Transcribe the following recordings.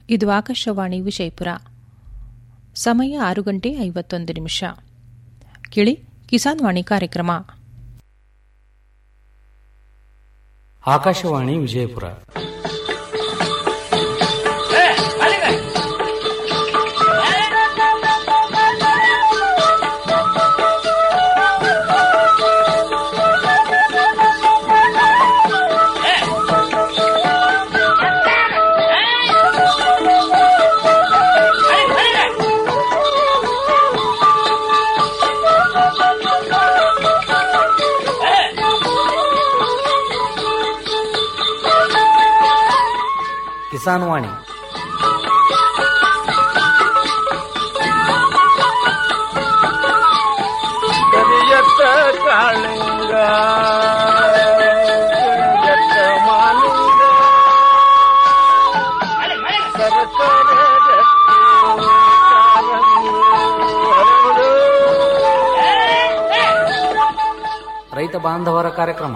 ಇದು ಆಕಾಶವಾಣಿ ವಿಜಯಪುರ ಸಮಯ ಆರು ಗಂಟೆ ಐವತ್ತೊಂದು ನಿಮಿಷ ಕೇಳಿ ಕಿಸಾನ್ ವಾಣಿ ಕಾರ್ಯಕ್ರಮ ಆಕಾಶವಾಣಿ ವಿಜಯಪುರ ಕಿಸಾನ್ ವಾಣಿ ಕರಿಯತ್ತ ಕಾಳಿಂಗ ಕರಿಯತ್ತ ಮಾಲಿಂಗ ಸರಸರ ರಕ್ತಿ ಕಾರಂಗಿ ಹರಡು. ರೈತ ಬಾಂಧವರ ಕಾರ್ಯಕ್ರಮ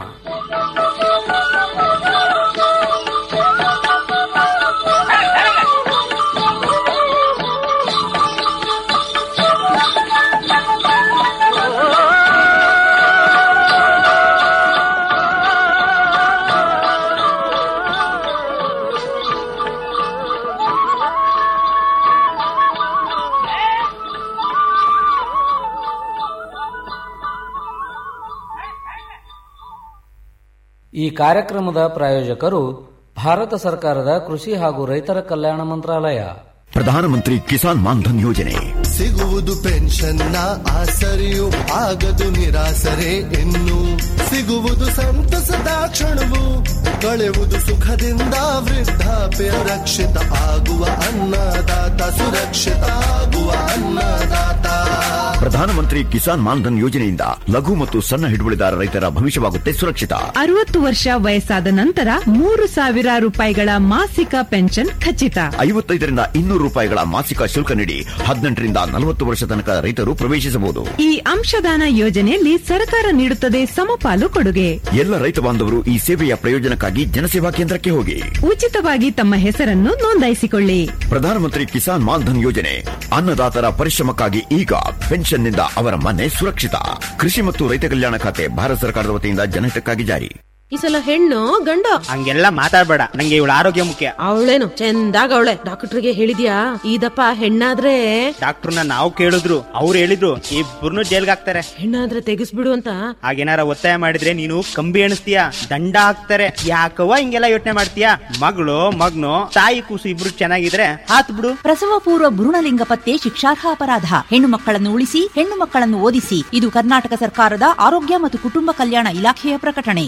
ಈ ಕಾರ್ಯಕ್ರಮದ ಪ್ರಾಯೋಜಕರು ಭಾರತ ಸರ್ಕಾರದ ಕೃಷಿ ಹಾಗೂ ರೈತರ ಕಲ್ಯಾಣ ಮಂತ್ರಾಲಯ ಪ್ರಧಾನಮಂತ್ರಿ ಕಿಸಾನ್ ಮಾನ್ಧನ್ ಯೋಜನೆ ಸಿಗುವುದು ಪೆನ್ಷನ್ನ ಆಸರೆಯು ಆಗದು ನಿರಾಸರೆ ಇನ್ನು ಸಿಗುವುದು ಸಂತಸದ ಕ್ಷಣವು ಕಳೆಯುವುದು ಸುಖದಿಂದ ವೃದ್ಧಾಪ್ಯ ರಕ್ಷಿತ ಆಗುವ ಅನ್ನದಾತ ಸುರಕ್ಷಿತ ಆಗುವ ಅನ್ನದಾತ ಪ್ರಧಾನಮಂತ್ರಿ ಕಿಸಾನ್ ಮಾನ್ಧನ್ ಯೋಜನೆಯಿಂದ ಲಘು ಮತ್ತು ಸಣ್ಣ ಹಿಡುವಳಿದಾರ ರೈತರ ಭವಿಷ್ಯವಾಗುತ್ತೆ ಸುರಕ್ಷಿತ ಅರವತ್ತು ವರ್ಷ ವಯಸ್ಸಾದ ನಂತರ ಮೂರು ಸಾವಿರ ರೂಪಾಯಿಗಳ ಮಾಸಿಕ ಪೆನ್ಷನ್ ಖಚಿತ ಐವತ್ತೈದರಿಂದ ಇನ್ನೂರು ರೂಪಾಯಿಗಳ ಮಾಸಿಕ ಶುಲ್ಕ ನೀಡಿ ಹದಿನೆಂಟರಿಂದ ನಲವತ್ತು ವರ್ಷ ತನಕ ರೈತರು ಪ್ರವೇಶಿಸಬಹುದು ಈ ಅಂಶದಾನ ಯೋಜನೆಯಲ್ಲಿ ಸರ್ಕಾರ ನೀಡುತ್ತದೆ ಸಮಪಾಲು ಕೊಡುಗೆ ಎಲ್ಲ ರೈತ ಬಾಂಧವರು ಈ ಸೇವೆಯ ಪ್ರಯೋಜನಕ್ಕಾಗಿ ಜನಸೇವಾ ಕೇಂದ್ರಕ್ಕೆ ಹೋಗಿ ಉಚಿತವಾಗಿ ತಮ್ಮ ಹೆಸರನ್ನು ನೋಂದಾಯಿಸಿಕೊಳ್ಳಿ ಪ್ರಧಾನಮಂತ್ರಿ ಕಿಸಾನ್ ಮಾನ್ಧನ್ ಯೋಜನೆ ಅನ್ನದಾತರ ಪರಿಶ್ರಮಕ್ಕಾಗಿ ಈಗ ಪೆನ್ಷನ್ನಿಂದ ಅವರ ಮನೆ ಸುರಕ್ಷಿತ ಕೃಷಿ ಮತ್ತು ರೈತ ಕಲ್ಯಾಣ ಖಾತೆ ಭಾರತ ಸರ್ಕಾರದ ವತಿಯಿಂದ ಜನಹಿತಕ್ಕಾಗಿ ಜಾರಿ ಈ ಸಲ ಹೆಣ್ಣು ಗಂಡು ಹಂಗೆಲ್ಲ ಮಾತಾಡ್ಬೇಡ ನಂಗೆ ಇವಳ ಆರೋಗ್ಯ ಮುಖ್ಯ ಅವಳೇನು ಚಂದಾಗ ಅವಳೆ ಡಾಕ್ಟರ್ಗೆ ಹೇಳಿದ್ಯಾ ಇದಪ್ಪ ಹೆಣ್ಣಾದ್ರೆ ಡಾಕ್ಟರ್ನ ನಾವು ಕೇಳಿದ್ರು ಅವ್ರು ಹೇಳಿದ್ರು ಇಬ್ಬರನ್ನು ಜೈಲ್ಗೆ ಹಾಕ್ತಾರೆ ಹೆಣ್ಣಾದ್ರೆ ತೆಗಿಸ್ಬಿಡು ಅಂತ ಹಾಗೇನಾರ ಒತ್ತಾಯ ಮಾಡಿದ್ರೆ ನೀನು ಕಂಬಿ ಎಣಿಸ್ತೀಯ ದಂಡ ಹಾಕ್ತಾರೆ ಯಾಕವ್ವ ಹಿಂಗೆಲ್ಲ ಯೋಚನೆ ಮಾಡ್ತೀಯ ಮಗಳು ಮಗ್ನು ತಾಯಿ ಕೂಸು ಇಬ್ರು ಚೆನ್ನಾಗಿದ್ರೆ ಹಾತ್ ಬಿಡು ಪ್ರಸವ ಪೂರ್ವ ಭ್ರೂಣಲಿಂಗ ಪತ್ತೆ ಶಿಕ್ಷಾರ್ಹ ಅಪರಾಧ ಹೆಣ್ಣು ಮಕ್ಕಳನ್ನು ಉಳಿಸಿ ಹೆಣ್ಣು ಮಕ್ಕಳನ್ನು ಓದಿಸಿ ಇದು ಕರ್ನಾಟಕ ಸರ್ಕಾರದ ಆರೋಗ್ಯ ಮತ್ತು ಕುಟುಂಬ ಕಲ್ಯಾಣ ಇಲಾಖೆಯ ಪ್ರಕಟಣೆ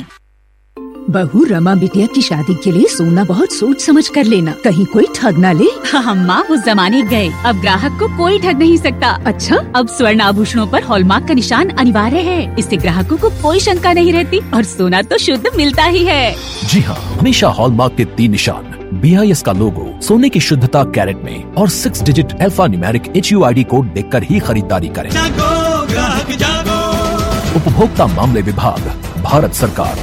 बहू रमा बिटिया की शादी के लिए सोना बहुत सोच समझ कर लेना कहीं कोई ठग ना ले हम माँ उस जमाने गए अब ग्राहक को कोई ठग नहीं सकता अच्छा अब स्वर्ण आभूषणों पर हॉलमार्क का निशान अनिवार्य है इससे ग्राहकों को कोई शंका नहीं रहती और सोना तो शुद्ध मिलता ही है जी हाँ हमेशा हॉलमार्क के तीन निशान बी आई एस का लोगो सोने की शुद्धता कैरेट में और six digit alphanumeric H U I D code देख कर ही खरीदारी करें उपभोक्ता मामले विभाग भारत सरकार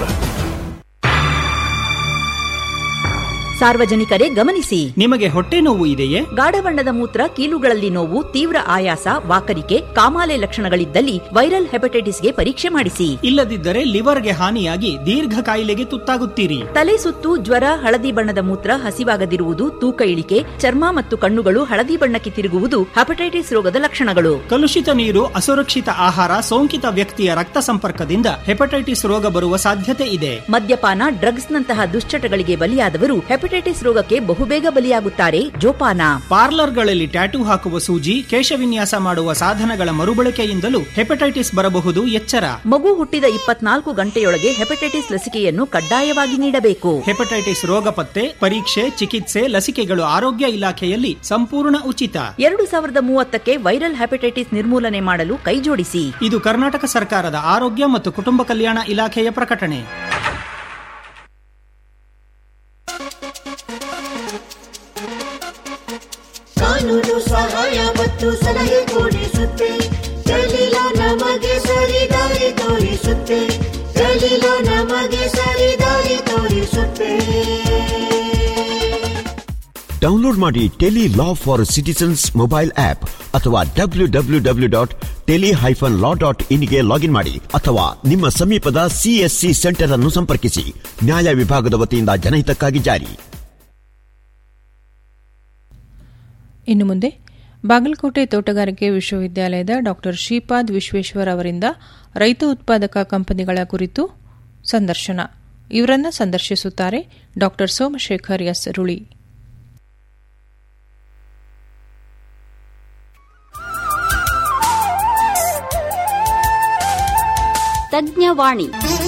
ಸಾರ್ವಜನಿಕರೇ ಗಮನಿಸಿ ನಿಮಗೆ ಹೊಟ್ಟೆ ನೋವು ಇದೆಯೇ ಗಾಢ ಬಣ್ಣದ ಮೂತ್ರ ಕೀಲುಗಳಲ್ಲಿ ನೋವು ತೀವ್ರ ಆಯಾಸ ವಾಕರಿಕೆ ಕಾಮಾಲೆ ಲಕ್ಷಣಗಳಿದ್ದಲ್ಲಿ ವೈರಲ್ ಹೆಪಟೈಟಿಸ್ಗೆ ಪರೀಕ್ಷೆ ಮಾಡಿಸಿ ಇಲ್ಲದಿದ್ದರೆ ಲಿವರ್ಗೆ ಹಾನಿಯಾಗಿ ದೀರ್ಘ ಕಾಯಿಲೆಗೆ ತುತ್ತಾಗುತ್ತೀರಿ ತಲೆ ಸುತ್ತು ಜ್ವರ ಹಳದಿ ಬಣ್ಣದ ಮೂತ್ರ ಹಸಿವಾಗದಿರುವುದು ತೂಕ ಇಳಿಕೆ ಚರ್ಮ ಮತ್ತು ಕಣ್ಣುಗಳು ಹಳದಿ ಬಣ್ಣಕ್ಕೆ ತಿರುಗುವುದು ಹೆಪಟೈಟಿಸ್ ರೋಗದ ಲಕ್ಷಣಗಳು ಕಲುಷಿತ ನೀರು ಅಸುರಕ್ಷಿತ ಆಹಾರ ಸೋಂಕಿತ ವ್ಯಕ್ತಿಯ ರಕ್ತ ಸಂಪರ್ಕದಿಂದ ಹೆಪಟೈಟಿಸ್ ರೋಗ ಬರುವ ಸಾಧ್ಯತೆ ಇದೆ ಮದ್ಯಪಾನ ಡ್ರಗ್ಸ್ ನಂತಹ ದುಶ್ಚಟಗಳಿಗೆ ಬಲಿಯಾದವರು ಹೆಪಟೈಟಿಸ್ ರೋಗಕ್ಕೆ ಬಹುಬೇಗ ಬಲಿಯಾಗುತ್ತಾರೆ ಜೋಪಾನ ಪಾರ್ಲರ್ಗಳಲ್ಲಿ ಟ್ಯಾಟೂ ಹಾಕುವ ಸೂಜಿ ಕೇಶವಿನ್ಯಾಸ ಮಾಡುವ ಸಾಧನಗಳ ಮರುಬಳಕೆಯಿಂದಲೂ ಹೆಪಟೈಟಿಸ್ ಬರಬಹುದು ಎಚ್ಚರ ಮಗು ಹುಟ್ಟಿದ ಇಪ್ಪತ್ನಾಲ್ಕು ಗಂಟೆಯೊಳಗೆ ಹೆಪಟೈಟಿಸ್ ಲಸಿಕೆಯನ್ನು ಕಡ್ಡಾಯವಾಗಿ ನೀಡಬೇಕು ಹೆಪಟೈಟಿಸ್ ರೋಗ ಪತ್ತೆ ಪರೀಕ್ಷೆ ಚಿಕಿತ್ಸೆ ಲಸಿಕೆಗಳು ಆರೋಗ್ಯ ಇಲಾಖೆಯಲ್ಲಿ ಸಂಪೂರ್ಣ ಉಚಿತ ಎರಡು ಸಾವಿರದ ಮೂವತ್ತಕ್ಕೆ ವೈರಲ್ ಹೆಪಟೈಟಿಸ್ ನಿರ್ಮೂಲನೆ ಮಾಡಲು ಕೈಜೋಡಿಸಿ ಇದು ಕರ್ನಾಟಕ ಸರ್ಕಾರದ ಆರೋಗ್ಯ ಮತ್ತು ಕುಟುಂಬ ಕಲ್ಯಾಣ ಇಲಾಖೆಯ ಪ್ರಕಟಣೆ ಕಾನೂನು ಸಹಾಯ ಮತ್ತು ಸಲಹೆ ಕೊಡಿಸುತ್ತೆ ದಲಿಲ ನಮಗೆ ಸರಿ ದಾರಿ ತೋರಿಸುತ್ತೆ ದಲಿಲ ನಮಗೆ ಸರಿ ದಾರಿ ತೋರಿಸುತ್ತೆ ಡೌನ್ಲೋಡ್ ಮಾಡಿ tele law for citizens mobile app ಅಥವಾ W W W dot tele hyphen law dot ಇನ್ಗೆ ಲಾಗಿನ್ ಮಾಡಿ ಅಥವಾ ನಿಮ್ಮ ಸಮೀಪದ ಸಿಎಸ್ಸಿ ಸೆಂಟರ್ ಅನ್ನು ಸಂಪರ್ಕಿಸಿ ನ್ಯಾಯ ವಿಭಾಗದ ವತಿಯಿಂದ ಜನಹಿತಕ್ಕಾಗಿ ಜಾರಿ ಇನ್ನು ಮುಂದೆ ಬಾಗಲಕೋಟೆ ತೋಟಗಾರಿಕೆ ವಿಶ್ವವಿದ್ಯಾಲಯದ ಡಾ ಶ್ರೀಪಾದ್ ವಿಶ್ವೇಶ್ವರ್ ಅವರಿಂದ ರೈತ ಉತ್ಪಾದಕ ಕಂಪನಿಗಳ ಕುರಿತು ಸಂದರ್ಶನ ಇವರನ್ನ ಸಂದರ್ಶಿಸುತ್ತಾರೆ ಡಾ ಸೋಮಶೇಖರ್ ಎಸ್ ರುಳಿ ತಜ್ಞವಾಣಿ